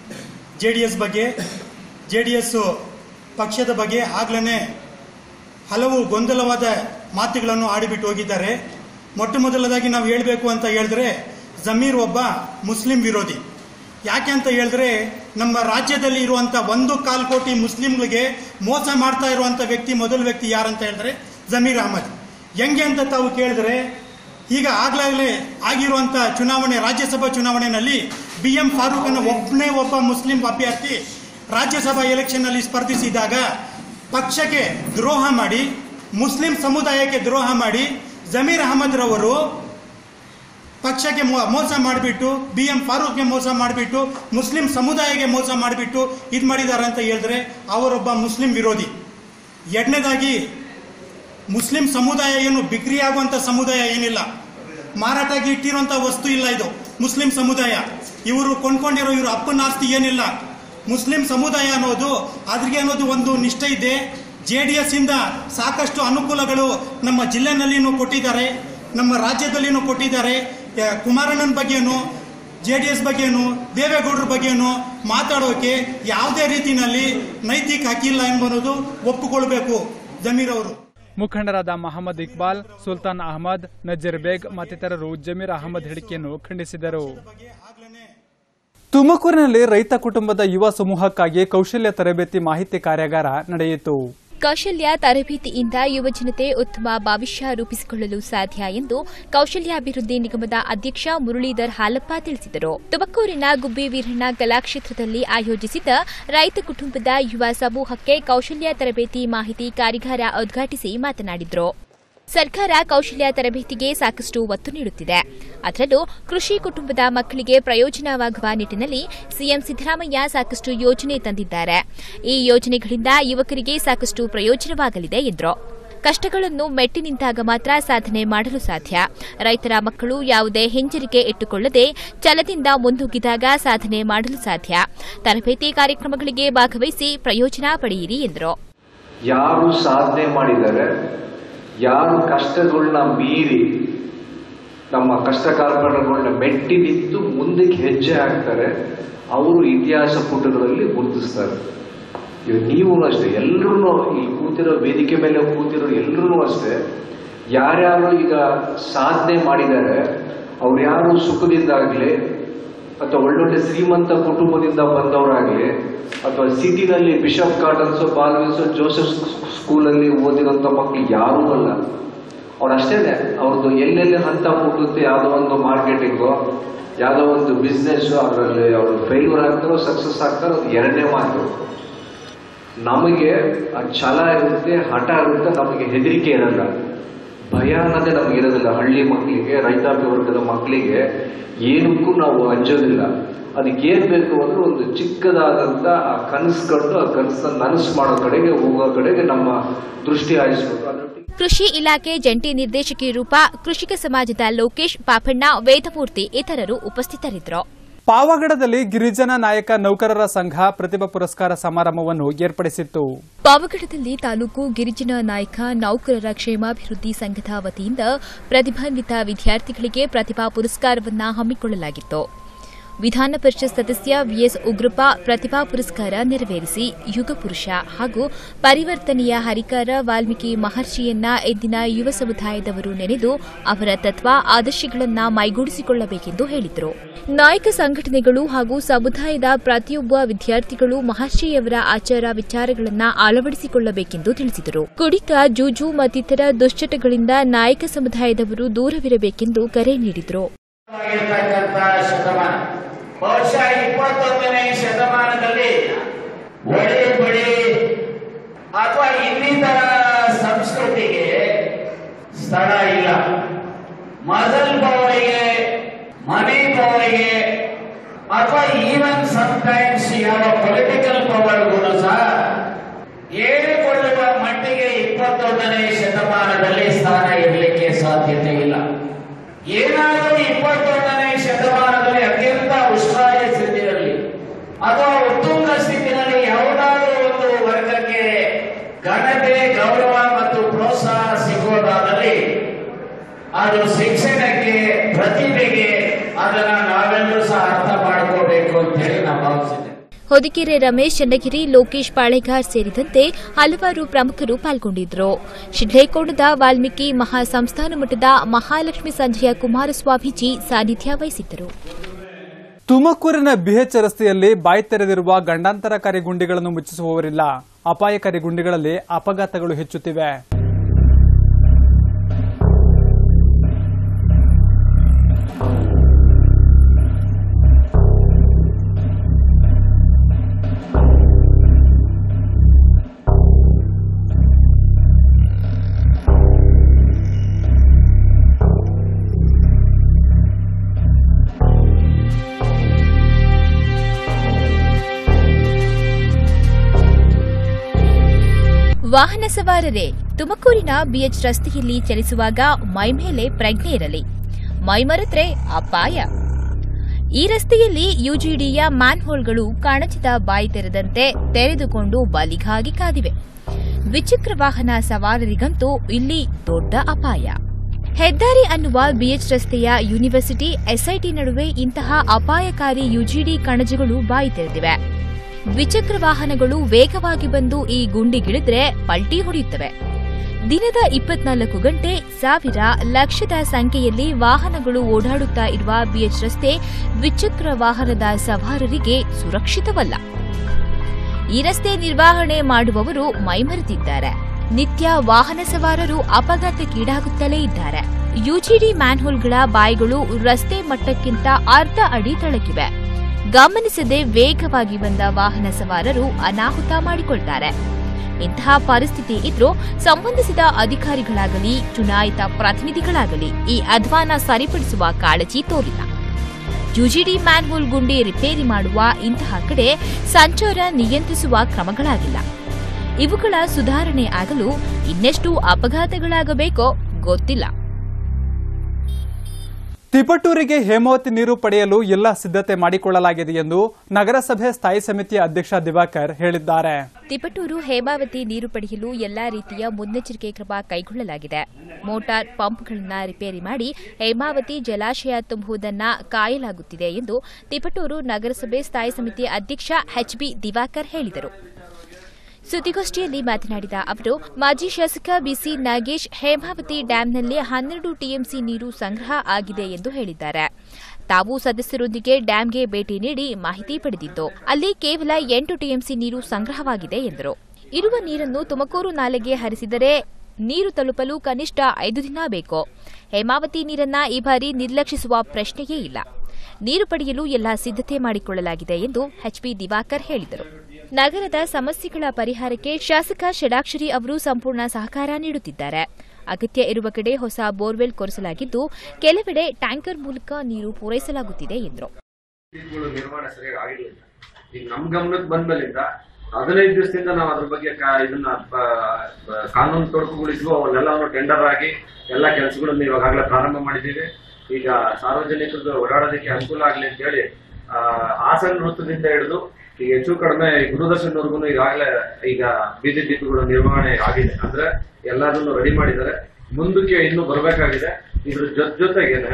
ಜೆ ಡಿ ಎಸ್ ಬಗ್ಗೆ ಜೆ ಡಿ ಎಸ್ ಪಕ್ಷದ ಬಗ್ಗೆ ಆಗ್ಲೇ ಹಲವು ಗೊಂದಲವಾದ ಮಾತುಗಳನ್ನು ಆಡಿಬಿಟ್ಟು ಹೋಗಿದ್ದಾರೆ ಮೊಟ್ಟ ಮೊದಲದಾಗಿ ನಾವು ಹೇಳಬೇಕು ಅಂತ ಹೇಳಿದ್ರೆ ಜಮೀರ್ ಒಬ್ಬ ಮುಸ್ಲಿಂ ವಿರೋಧಿ ಯಾಕೆ ಅಂತ ಹೇಳಿದ್ರೆ ನಮ್ಮ ರಾಜ್ಯದಲ್ಲಿ ಇರುವಂತ ಒಂದು ಕಾಲು ಕೋಟಿ ಮುಸ್ಲಿಂಗಳಿಗೆ ಮೋಸ ಮಾಡ್ತಾ ಇರುವಂತ ವ್ಯಕ್ತಿ ಮೊದಲ ವ್ಯಕ್ತಿ ಯಾರಂತ ಹೇಳಿದ್ರೆ ಜಮೀರ್ ಅಹಮದ್ ಹೆಂಗೆ ಅಂತ ತಾವು ಕೇಳಿದ್ರೆ ಈಗ ಆಗ್ಲಾಗಲೇ ಆಗಿರುವಂತ ಚುನಾವಣೆ ರಾಜ್ಯಸಭಾ ಚುನಾವಣೆಯಲ್ಲಿ ಬಿ ಎಂ ಫಾರೂಕ್ ಅನ್ನೋ ಒಬ್ಬನೇ ಒಬ್ಬ ಮುಸ್ಲಿಂ ಅಭ್ಯರ್ಥಿ ರಾಜ್ಯಸಭಾ ಎಲೆಕ್ಷನ್ ಅಲ್ಲಿ ಸ್ಪರ್ಧಿಸಿದಾಗ ಪಕ್ಷಕ್ಕೆ ದ್ರೋಹ ಮಾಡಿ ಮುಸ್ಲಿಂ ಸಮುದಾಯಕ್ಕೆ ದ್ರೋಹ ಮಾಡಿ ಜಮೀರ್ ಅಹಮದ್ ರವರು ಪಕ್ಷಕ್ಕೆ ಮೋ- ಮೋಸ ಮಾಡಿಬಿಟ್ಟು ಬಿ ಎಂ ಫಾರೂಕ್ಗೆ ಮೋಸ ಮಾಡಿಬಿಟ್ಟು ಮುಸ್ಲಿಂ ಸಮುದಾಯಕ್ಕೆ ಮೋಸ ಮಾಡಿಬಿಟ್ಟು ಇದು ಮಾಡಿದ್ದಾರೆ ಅಂತ ಹೇಳಿದ್ರೆ ಅವರೊಬ್ಬ ಮುಸ್ಲಿಂ ವಿರೋಧಿ ಎರಡನೇದಾಗಿ ಮುಸ್ಲಿಂ ಸಮುದಾಯ ಏನು ಬಿಕ್ರಿ ಆಗುವಂಥ ಸಮುದಾಯ ಏನಿಲ್ಲ ಮಾರಾಟಕ್ಕೆ ಇಟ್ಟಿರುವಂಥ ವಸ್ತು ಇಲ್ಲ ಇದು ಮುಸ್ಲಿಂ ಸಮುದಾಯ ಇವರು ಕೊಂಡ್ಕೊಂಡಿರೋ ಇವರು ಅಪ್ಪನ ಆಸ್ತಿ ಏನಿಲ್ಲ ಮುಸ್ಲಿಂ ಸಮುದಾಯ ಅನ್ನೋದು ಅದ್ರಿಗೆ ಅನ್ನೋದು ಒಂದು ನಿಷ್ಠೆ ಇದೆ ಜೆ ಡಿ ಎಸ್ ಇಂದ ಸಾಕಷ್ಟು ಅನುಕೂಲಗಳು ನಮ್ಮ ಜಿಲ್ಲೆನಲ್ಲಿನೂ ಕೊಟ್ಟಿದ್ದಾರೆ ನಮ್ಮ ರಾಜ್ಯದಲ್ಲಿನೂ ಕೊಟ್ಟಿದ್ದಾರೆ ಆ, ಕುಮಾರಣ್ಣನ ಬಗ್ಗೆನೂ ಜೆ ಡಿ ಎಸ್ ಬಗ್ಗೆನೂ ದೇವೇಗೌಡರ ಬಗ್ಗೆನೂ ಮಾತಾಡೋಕೆ ಯಾವುದೇ ರೀತಿಯಲ್ಲಿ ನೈತಿಕ ಹಕ್ಕಿಲ್ಲ ಎಂಬುದು ಒಪ್ಪಿಕೊಳ್ಬೇಕು ಜಮೀರ್ ಅವರು ಮುಖಂಡರಾದ ಮಹಮ್ಮದ್ ಇಕ್ಬಾಲ್ ಸುಲ್ತಾನ್ ಅಹಮದ್ ನಜೀರ್ ಬೇಗ್ ಮತ್ತಿತರರು ಜಮೀರ್ ಅಹಮದ್ ಹೇಳಿಕೆಯನ್ನು ಖಂಡಿಸಿದರು ತುಮಕೂರಿನಲ್ಲಿ ರೈತ ಕುಟುಂಬದ ಯುವ ಸಮೂಹಕ್ಕಾಗಿ ಕೌಶಲ್ಯ ತರಬೇತಿ ಮಾಹಿತಿ ಕಾರ್ಯಾಗಾರ ನಡೆಯಿತು ಕೌಶಲ್ಯ ತರಬೇತಿಯಿಂದ ಯುವಜನತೆ ಉತ್ತಮ ಭವಿಷ್ಯ ರೂಪಿಸಿಕೊಳ್ಳಲು ಸಾಧ್ಯ ಎಂದು ಕೌಶಲ್ಯಾಭಿವೃದ್ಧಿ ನಿಗಮದ ಅಧ್ಯಕ್ಷ ಮುರಳೀಧರ್ ಹಾಲಪ್ಪ ತಿಳಿಸಿದರು ತುಮಕೂರಿನ ಗುಬ್ಬಿ ವೀರಣ್ಣ ಕಲಾಕ್ಷೇತ್ರದಲ್ಲಿ ಆಯೋಜಿಸಿದ್ದ ರೈತ ಕುಟುಂಬದ ಯುವ ಸಮೂಹಕ್ಕೆ ಕೌಶಲ್ಯ ತರಬೇತಿ ಮಾಹಿತಿ ಕಾರ್ಯಾಗಾರ ಉದ್ಘಾಟಿಸಿ ಮಾತನಾಡಿದರು ಸರ್ಕಾರ ಕೌಶಲ್ಯ ತರಬೇತಿಗೆ ಸಾಕಷ್ಟು ಒತ್ತು ನೀಡುತ್ತಿದೆ ಅದರಲ್ಲೂ ಕೃಷಿ ಕುಟುಂಬದ ಮಕ್ಕಳಿಗೆ ಪ್ರಯೋಜನವಾಗುವ ನಿಟ್ಟಿನಲ್ಲಿ ಸಿಎಂ ಸಿದ್ದರಾಮಯ್ಯ ಸಾಕಷ್ಟು ಯೋಜನೆ ತಂದಿದ್ದಾರೆ ಈ ಯೋಜನೆಗಳಿಂದ ಯುವಕರಿಗೆ ಸಾಕಷ್ಟು ಪ್ರಯೋಜನವಾಗಲಿದೆ ಎಂದರು ಕಷ್ಟಗಳನ್ನು ಮೆಟ್ಟಿ ನಿಂತಾಗ ಮಾತ್ರ ಸಾಧನೆ ಮಾಡಲು ಸಾಧ್ಯ ರೈತರ ಮಕ್ಕಳು ಯಾವುದೇ ಹಿಂಜರಿಕೆ ಇಟ್ಟುಕೊಳ್ಳದೆ ಛಲದಿಂದ ಮುನ್ನುಗ್ಗಿದಾಗ ಸಾಧನೆ ಮಾಡಲು ಸಾಧ್ಯ ತರಬೇತಿ ಕಾರ್ಯಕ್ರಮಗಳಿಗೆ ಭಾಗವಹಿಸಿ ಪ್ರಯೋಜನ ಪಡೆಯಿರಿ ಎಂದರು ಯಾರು ಸಾಧನೆ ಮಾಡಿದ್ದಾರೆ ಯಾರು ಕಷ್ಟಗಳನ್ನ ಮೀರಿ ನಮ್ಮ ಕಷ್ಟ ಕಾರ್ಪಣ್ಯಗಳನ್ನ ಮೆಟ್ಟಿ ನಿಂತು ಮುಂದಕ್ಕೆ ಹೆಜ್ಜೆ ಹಾಕ್ತಾರೆ ಅವರು ಇತಿಹಾಸ ಪುಟಗಳಲ್ಲಿ ಗುರುತಿಸ್ತಾರೆ ಇವಾಗ ನೀವು ಅಷ್ಟೇ ಎಲ್ಲರೂ ಈ ಕೂತಿರೋ ವೇದಿಕೆ ಮೇಲೆ ಕೂತಿರೋ ಎಲ್ಲರೂ ಅಷ್ಟೇ ಯಾರ್ಯಾರು ಈಗ ಸಾಧನೆ ಮಾಡಿದ್ದಾರೆ ಅವ್ರು ಯಾರು ಸುಖದಿಂದಾಗ್ಲಿ ಅಥವಾ ಒಳ್ಳೊಳ್ಳೆ ಶ್ರೀಮಂತ ಕುಟುಂಬದಿಂದ ಬಂದವರಾಗ್ಲಿ ಅಥವಾ ಸಿಟಿನಲ್ಲಿ ಬಿಷಪ್ ಗಾರ್ಡನ್ಸ್ ಬಾಲ್ವಿನ್ಸ್ ಜೋಸೆಫ್ ಸ್ಕೂಲಲ್ಲಿ ಓದಿರೋಂಥ ಮಕ್ಕಳು ಯಾರೂ ಅಲ್ಲ ಅವ್ರು ಅಷ್ಟೇನೆ ಅವ್ರದ್ದು ಎಲ್ಲೆಲ್ಲಿ ಹಂತ ಮುಟ್ಟುತ್ತೆ ಯಾವುದೋ ಒಂದು ಮಾರ್ಕೆಟಿಂಗು ಯಾವುದೋ ಒಂದು ಬಿಸ್ನೆಸ್ ಅದರಲ್ಲಿ ಅವರು ಫೇಲ್ಯೂರ್ ಆಗ್ತಾರೋ ಸಕ್ಸಸ್ ಆಗ್ತಾರೋ ಅದು ಎರಡನೇ ಮಾತು ನಮಗೆ ಆ ಛಲ ಇರುತ್ತೆ ಹಠ ಇರುತ್ತೆ ನಮಗೆ ಹೆದರಿಕೆ ಇರಲ್ಲ ಭಯ ಅನ್ನೋದೇ ನಮಗೆ ಇರೋದಿಲ್ಲ ಹಳ್ಳಿ ಮಕ್ಕಳಿಗೆ ರೈತಾಪಿ ವರ್ಗದ ಮಕ್ಕಳಿಗೆ ಏನಕ್ಕೂ ನಾವು ಅಂಜೋದಿಲ್ಲ ಅದಕ್ಕೆ ಏನ್ ಬೇಕು ಅಂದ್ರೆ ಒಂದು ಚಿಕ್ಕದಾದಂತ ಆ ಕನಸು ಕಂಡು ಆ ಕನಸನ್ನ ನನಸು ಮಾಡೋ ಕಡೆಗೆ ಹೋಗೋ ಕಡೆಗೆ ನಮ್ಮ ದೃಷ್ಟಿ ಹಾಯಿಸ್ಬೇಕು ಅದರೊಟ್ಟಿಗೆ ಕೃಷಿ ಇಲಾಖೆ ಜಂಟಿ ನಿರ್ದೇಶಕಿ ರೂಪಾ ಕೃಷಿಕ ಸಮಾಜದ ಲೋಕೇಶ್ ಪಾಪಣ್ಣ ವೇದಮೂರ್ತಿ ಇತರರು ಉಪಸ್ಥಿತರಿದ್ದರು ಪಾವಗಡದಲ್ಲಿ ಗಿರಿಜನ ನಾಯಕ ನೌಕರರ ಸಂಘ ಪ್ರತಿಭಾ ಪುರಸ್ಕಾರ ಸಮಾರಂಭವನ್ನು ಏರ್ಪಡಿಸಿತ್ತು ಪಾವಗಡದಲ್ಲಿ ತಾಲೂಕು ಗಿರಿಜನ ನಾಯಕ ನೌಕರರ ಕ್ಷೇಮಾಭಿವೃದ್ಧಿ ಸಂಘದ ವತಿಯಿಂದ ಪ್ರತಿಭಾನ್ವಿತ ವಿದ್ಯಾರ್ಥಿಗಳಿಗೆ ಪ್ರತಿಭಾ ಪುರಸ್ಕಾರವನ್ನು ಹಮ್ಮಿಕೊಳ್ಳಲಾಗಿತ್ತು ವಿಧಾನ ಪರಿಷತ್ ಸದಸ್ಯ ವಿಎಸ್ ಉಗ್ರಪ್ಪ ಪ್ರತಿಭಾ ಪುರಸ್ಕಾರ ನೆರವೇರಿಸಿ ಯುಗ ಪುರುಷ ಹಾಗೂ ಪರಿವರ್ತನೆಯ ಹರಿಕಾರ ವಾಲ್ಮೀಕಿ ಮಹರ್ಷಿಯನ್ನ ಇಂದಿನ ಯುವ ಸಮುದಾಯದವರು ನೆನೆದು ಅವರ ತತ್ವ ಆದರ್ಶಗಳನ್ನು ಮೈಗೂಡಿಸಿಕೊಳ್ಳಬೇಕೆಂದು ಹೇಳಿದರು ನಾಯಕ ಸಂಘಟನೆಗಳು ಹಾಗೂ ಸಮುದಾಯದ ಪ್ರತಿಯೊಬ್ಬ ವಿದ್ಯಾರ್ಥಿಗಳು ಮಹರ್ಷಿಯವರ ಆಚಾರ ವಿಚಾರಗಳನ್ನು ಅಳವಡಿಸಿಕೊಳ್ಳಬೇಕೆಂದು ತಿಳಿಸಿದರು ಕುಡಿತ ಜೂಜು ಮತ್ತಿತರ ದುಶ್ಚಟಗಳಿಂದ ನಾಯಕ ಸಮುದಾಯದವರು ದೂರವಿರಬೇಕೆಂದು ಕರೆ ನೀಡಿದರು ಆಗಿರ್ತಕ್ಕಂಥ ಶತಮಾನ ಬಹುಶಃ ಇಪ್ಪತ್ತೊಂದನೇ ಶತಮಾನದಲ್ಲಿ ಒಡೆ ಬಡಿ ಅಥವಾ ಇನ್ನಿತರ ಸಂಸ್ಕೃತಿಗೆ ಸ್ಥಳ ಇಲ್ಲ ಮಜಲ್ ಪವರಿಗೆ ಮನಿ ಪವರಿಗೆ ಅಥವಾ ಈವನ್ ಸಮಟೈಮ್ಸ್ ಯಾವ ಪೊಲಿಟಿಕಲ್ ಪವರ್ಗೂ ಸಹ ಹೇಳಿಕೊಳ್ಳುವ ಮಟ್ಟಿಗೆ ಇಪ್ಪತ್ತೊಂದನೇ ಶತಮಾನದಲ್ಲಿ ಸ್ಥಾನ ಇರಲಿಕ್ಕೆ ಸಾಧ್ಯತೆ ಇಲ್ಲ ಏನಾದರೂ ಇಪ್ಪತ್ತೊಂದನೇ ಶತಮಾನದಲ್ಲಿ ಅತ್ಯಂತ ಉಷ್ಣಾಯ ಸ್ಥಿತಿಯಲ್ಲಿ ಅಥವಾ ಉತ್ತುಂಗ ಸ್ಥಿತಿಯಲ್ಲಿ ಯಾವುದಾದರೂ ಒಂದು ವರ್ಗಕ್ಕೆ ಘನತೆ ಗೌರವ ಮತ್ತು ಪ್ರೋತ್ಸಾಹ ಸಿಗೋದಾದಲ್ಲಿ ಅದು ಶಿಕ್ಷಣಕ್ಕೆ ಪ್ರತಿಭೆಗೆ ಅದನ್ನ ನಾವೆಲ್ಲರೂ ಸಹ ಅರ್ಥ ಮಾಡ್ಕೋಬೇಕು ಅಂತ ಹೇಳಿ ನಾನು ಭಾವಿಸಿದ್ದೇನೆ ಹೊದಿಕೆರೆ ರಮೇಶ್ ಚನ್ನಗಿರಿ ಲೋಕೇಶ್ ಪಾಳೆಗಾರ್ ಸೇರಿದಂತೆ ಹಲವಾರು ಪ್ರಮುಖರು ಪಾಲ್ಗೊಂಡಿದ್ದರು ಶಿಡ್ಲೇಕೋಣದ ವಾಲ್ಮೀಕಿ ಮಹಾ ಸಂಸ್ಥಾನ ಮಠದ ಮಹಾಲಕ್ಷ್ಮಿ ಸಂಜಯ ಕುಮಾರಸ್ವಾಮೀಜಿ ಸಾನ್ನಿಧ್ಯ ವಹಿಸಿದ್ದರು ತುಮಕೂರಿನ ಬಿಎಚ್ ರಸ್ತೆಯಲ್ಲಿ ಬಾಯಿ ತೆರೆದಿರುವ ಗಂಡಾಂತರಕಾರಿ ಗುಂಡಿಗಳನ್ನು ಮುಚ್ಚಿಸುವವರಿಲ್ಲ ಅಪಾಯಕಾರಿ ಗುಂಡಿಗಳಲ್ಲಿ ಅಪಘಾತಗಳು ಹೆಚ್ಚುತ್ತಿವೆ ವಾಹನ ಸವಾರರೇ ತುಮಕೂರಿನ ಬಿಎಚ್ ರಸ್ತೆಯಲ್ಲಿ ಚಲಿಸುವಾಗ ಮೈಮೇಲೆ ಪ್ರಜ್ಞೆ ಇರಲಿ ಮೈಮರೆತ್ರೆ ಅಪಾಯ ಈ ರಸ್ತೆಯಲ್ಲಿ ಯುಜಿಡಿಯ ಮ್ಯಾನ್ಹೋಲ್ಗಳು ಕಾಣಚಿತ ಬಾಯಿ ತೆರೆದಂತೆ ತೆರೆದುಕೊಂಡು ಬಲಿಗಾಗಿ ಕಾದಿವೆ ದ್ವಿಚಕ್ರ ವಾಹನ ಸವಾರರಿಗಂತೂ ಇಲ್ಲಿ ದೊಡ್ಡ ಅಪಾಯ ಹೆದ್ದಾರಿ ಅನ್ನುವ ಬಿಎಚ್ ರಸ್ತೆಯ ಯೂನಿವರ್ಸಿಟಿ ಎಸ್ಐಟಿ ನಡುವೆ ಇಂತಹ ಅಪಾಯಕಾರಿ ಯುಜಿಡಿ ಕಣಜಗಳು ಬಾಯಿ ತೆರೆದಿವೆ ದ್ವಿಚಕ್ರ ವಾಹನಗಳು ವೇಗವಾಗಿ ಬಂದು ಈ ಗುಂಡಿಗಿಳಿದ್ರೆ ಪಲ್ಟಿ ಹೊಡೆಯುತ್ತವೆ ದಿನದ ಇಪ್ಪತ್ನಾಲ್ಕು ಗಂಟೆ ಸಾವಿರ ಲಕ್ಷದ ಸಂಖ್ಯೆಯಲ್ಲಿ ವಾಹನಗಳು ಓಡಾಡುತ್ತಾ ಇರುವ ಬಿಎಚ್ ರಸ್ತೆ ದ್ವಿಚಕ್ರ ವಾಹನದ ಸವಾರರಿಗೆ ಸುರಕ್ಷಿತವಲ್ಲ ಈ ರಸ್ತೆ ನಿರ್ವಹಣೆ ಮಾಡುವವರು ಮೈಮರೆತಿದ್ದಾರೆ ನಿತ್ಯ ವಾಹನ ಸವಾರರು ಅಪಘಾತಕ್ಕೀಡಾಗುತ್ತಲೇ ಇದ್ದಾರೆ ಯುಜಿಡಿ ಮ್ಯಾನ್ಹೋಲ್ಗಳ ಬಾಯಿಗಳು ರಸ್ತೆ ಮಟ್ಟಕ್ಕಿಂತ ಅರ್ಧ ಅಡಿ ತಳಕಿವೆ ಗಮನಿಸದೆ ವೇಗವಾಗಿ ಬಂದ ವಾಹನ ಸವಾರರು ಅನಾಹುತ ಮಾಡಿಕೊಳ್ತಾರೆ ಇಂತಹ ಪರಿಸ್ಥಿತಿ ಇದ್ರೂ ಸಂಬಂಧಿಸಿದ ಅಧಿಕಾರಿಗಳಾಗಲಿ ಚುನಾಯಿತ ಪ್ರತಿನಿಧಿಗಳಾಗಲಿ ಈ ಅಧ್ವಾನ ಸರಿಪಡಿಸುವ ಕಾಳಜಿ ತೋರಿಲ್ಲ ಯುಜಿಡಿ ಮ್ಯಾನ್ಹೋಲ್ ಗುಂಡಿ ರಿಪೇರಿ ಮಾಡುವ ಇಂತಹ ಕಡೆ ಸಂಚಾರ ನಿಯಂತ್ರಿಸುವ ಕ್ರಮಗಳಾಗಿಲ್ಲ ಇವುಗಳ ಸುಧಾರಣೆ ಆಗಲು ಇನ್ನೆಷ್ಟು ಅಪಘಾತಗಳಾಗಬೇಕೋ ಗೊತ್ತಿಲ್ಲ ತಿಪಟೂರಿಗೆ ಹೇಮಾವತಿ ನೀರು ಪಡೆಯಲು ಎಲ್ಲ ಸಿದ್ಧತೆ ಮಾಡಿಕೊಳ್ಳಲಾಗಿದೆ ಎಂದು ನಗರಸಭೆ ಸ್ಥಾಯಿ ಸಮಿತಿಯ ಅಧ್ಯಕ್ಷ ದಿವಾಕರ್ ಹೇಳಿದ್ದಾರೆ ತಿಪಟೂರು ಹೇಮಾವತಿ ನೀರು ಪಡೆಯಲು ಎಲ್ಲಾ ರೀತಿಯ ಮುನ್ನೆಚ್ಚರಿಕೆ ಕ್ರಮ ಕೈಗೊಳ್ಳಲಾಗಿದೆ ಮೋಟಾರ್ ಪಂಪ್ಗಳನ್ನು ರಿಪೇರಿ ಮಾಡಿ ಹೇಮಾವತಿ ಜಲಾಶಯ ತುಂಬುವುದನ್ನ ಕಾಯಲಾಗುತ್ತಿದೆ ಎಂದು ತಿಪಟೂರು ನಗರಸಭೆ ಸ್ಥಾಯಿ ಸಮಿತಿ ಅಧ್ಯಕ್ಷ ಎಚ್ಬಿ ದಿವಾಕರ್ ಹೇಳಿದರು ಸುದ್ದಿಗೋಷ್ಠಿಯಲ್ಲಿ ಮಾತನಾಡಿದ ಅವರು ಮಾಜಿ ಶಾಸಕ ಬಿಸಿ ನಾಗೇಶ್ ಹೇಮಾವತಿ ಡ್ಯಾಂನಲ್ಲಿ ಹನ್ನೆರಡು ಟಿಎಂಸಿ ನೀರು ಸಂಗ್ರಹ ಆಗಿದೆ ಎಂದು ಹೇಳಿದ್ದಾರೆ ತಾವು ಸದಸ್ಯರೊಂದಿಗೆ ಡ್ಯಾಂಗೆ ಭೇಟಿ ನೀಡಿ ಮಾಹಿತಿ ಪಡೆದಿದ್ದು ಅಲ್ಲಿ ಕೇವಲ ಎಂಟು ಟಿಎಂಸಿ ನೀರು ಸಂಗ್ರಹವಾಗಿದೆ ಎಂದರು ಇರುವ ನೀರನ್ನು ತುಮಕೂರು ನಾಲೆಗೆ ಹರಿಸಿದರೆ ನೀರು ತಲುಪಲು ಕನಿಷ್ಠ ಐದು ದಿನ ಬೇಕು ಹೇಮಾವತಿ ನೀರನ್ನ ಈ ಬಾರಿ ನಿರ್ಲಕ್ಷಿಸುವ ಪ್ರಶ್ನೆಯೇ ಇಲ್ಲ ನೀರು ಪಡೆಯಲು ಎಲ್ಲ ಸಿದ್ಧತೆ ಮಾಡಿಕೊಳ್ಳಲಾಗಿದೆ ಎಂದು ಎಚ್ಪಿ ದಿವಾಕರ್ ಹೇಳಿದರು ನಗರದ ಸಮಸ್ಯೆಗಳ ಪರಿಹಾರಕ್ಕೆ ಶಾಸಕ ಷಡಾಕ್ಷರಿ ಅವರು ಸಂಪೂರ್ಣ ಸಹಕಾರ ನೀಡುತ್ತಿದ್ದಾರೆ ಅಗತ್ಯ ಇರುವ ಕಡೆ ಹೊಸ ಬೋರ್ವೆಲ್ ಕೊರೆಸಲಾಗಿದ್ದು ಕೆಲವೆಡೆ ಟ್ಯಾಂಕರ್ ಮೂಲಕ ನೀರು ಪೂರೈಸಲಾಗುತ್ತಿದೆ ಎಂದರು ಗಳು ನಿರ್ವಹಣೆ ಸರಿಯಾಗಿ ಆಗಿರ್ಲಿಲ್ಲ ಈಗ ನಮ್ ಗಮನಕ್ಕೆ ಬಂದ್ಮೇಲಿಂದ ಹದಿನೈದು ದಿವಸದಿಂದ ನಾವು ಅದ್ರ ಬಗ್ಗೆ ಕಾ- ಇದನ್ನ ಬ- ಬ- ಕಾನೂನು ತೊಡಕುಗಳಿದ್ವು ಅವನ್ನೆಲ್ಲ ಟೆಂಡರ್ ಆಗಿ ಎಲ್ಲ ಕೆಲಸಗಳನ್ನು ಇವಾಗಲೇ ಪ್ರಾರಂಭ ಮಾಡಿದ್ದೀವಿ ಈಗ ಸಾರ್ವಜನಿಕರಿಗೆ ಓಡಾಡೋದಕ್ಕೆ ಅನುಕೂಲ ಆಗ್ಲಿ ಅಂತ ಹೇಳಿ ಆ, ಹಾಸನ ವೃತ್ತದಿಂದ ಹಿಡಿದು ಈಗ ಹೆಚ್ಚು ಕಡಿಮೆ ಗುರುದರ್ಶನ್ವರೆಗೂ ಈಗಾಗಲೇ ಈಗ ಬೀದಿ ದೀಪಗಳ ನಿರ್ವಹಣೆ ಆಗಿದೆ ಅಂದ್ರೆ ಎಲ್ಲದನ್ನು ರೆಡಿ ಮಾಡಿದ್ದಾರೆ ಮುಂದಕ್ಕೆ ಇನ್ನು ಬರಬೇಕಾಗಿದೆ ಇದ್ರ ಜೊತೆ ಜೊತೆಗೇನೆ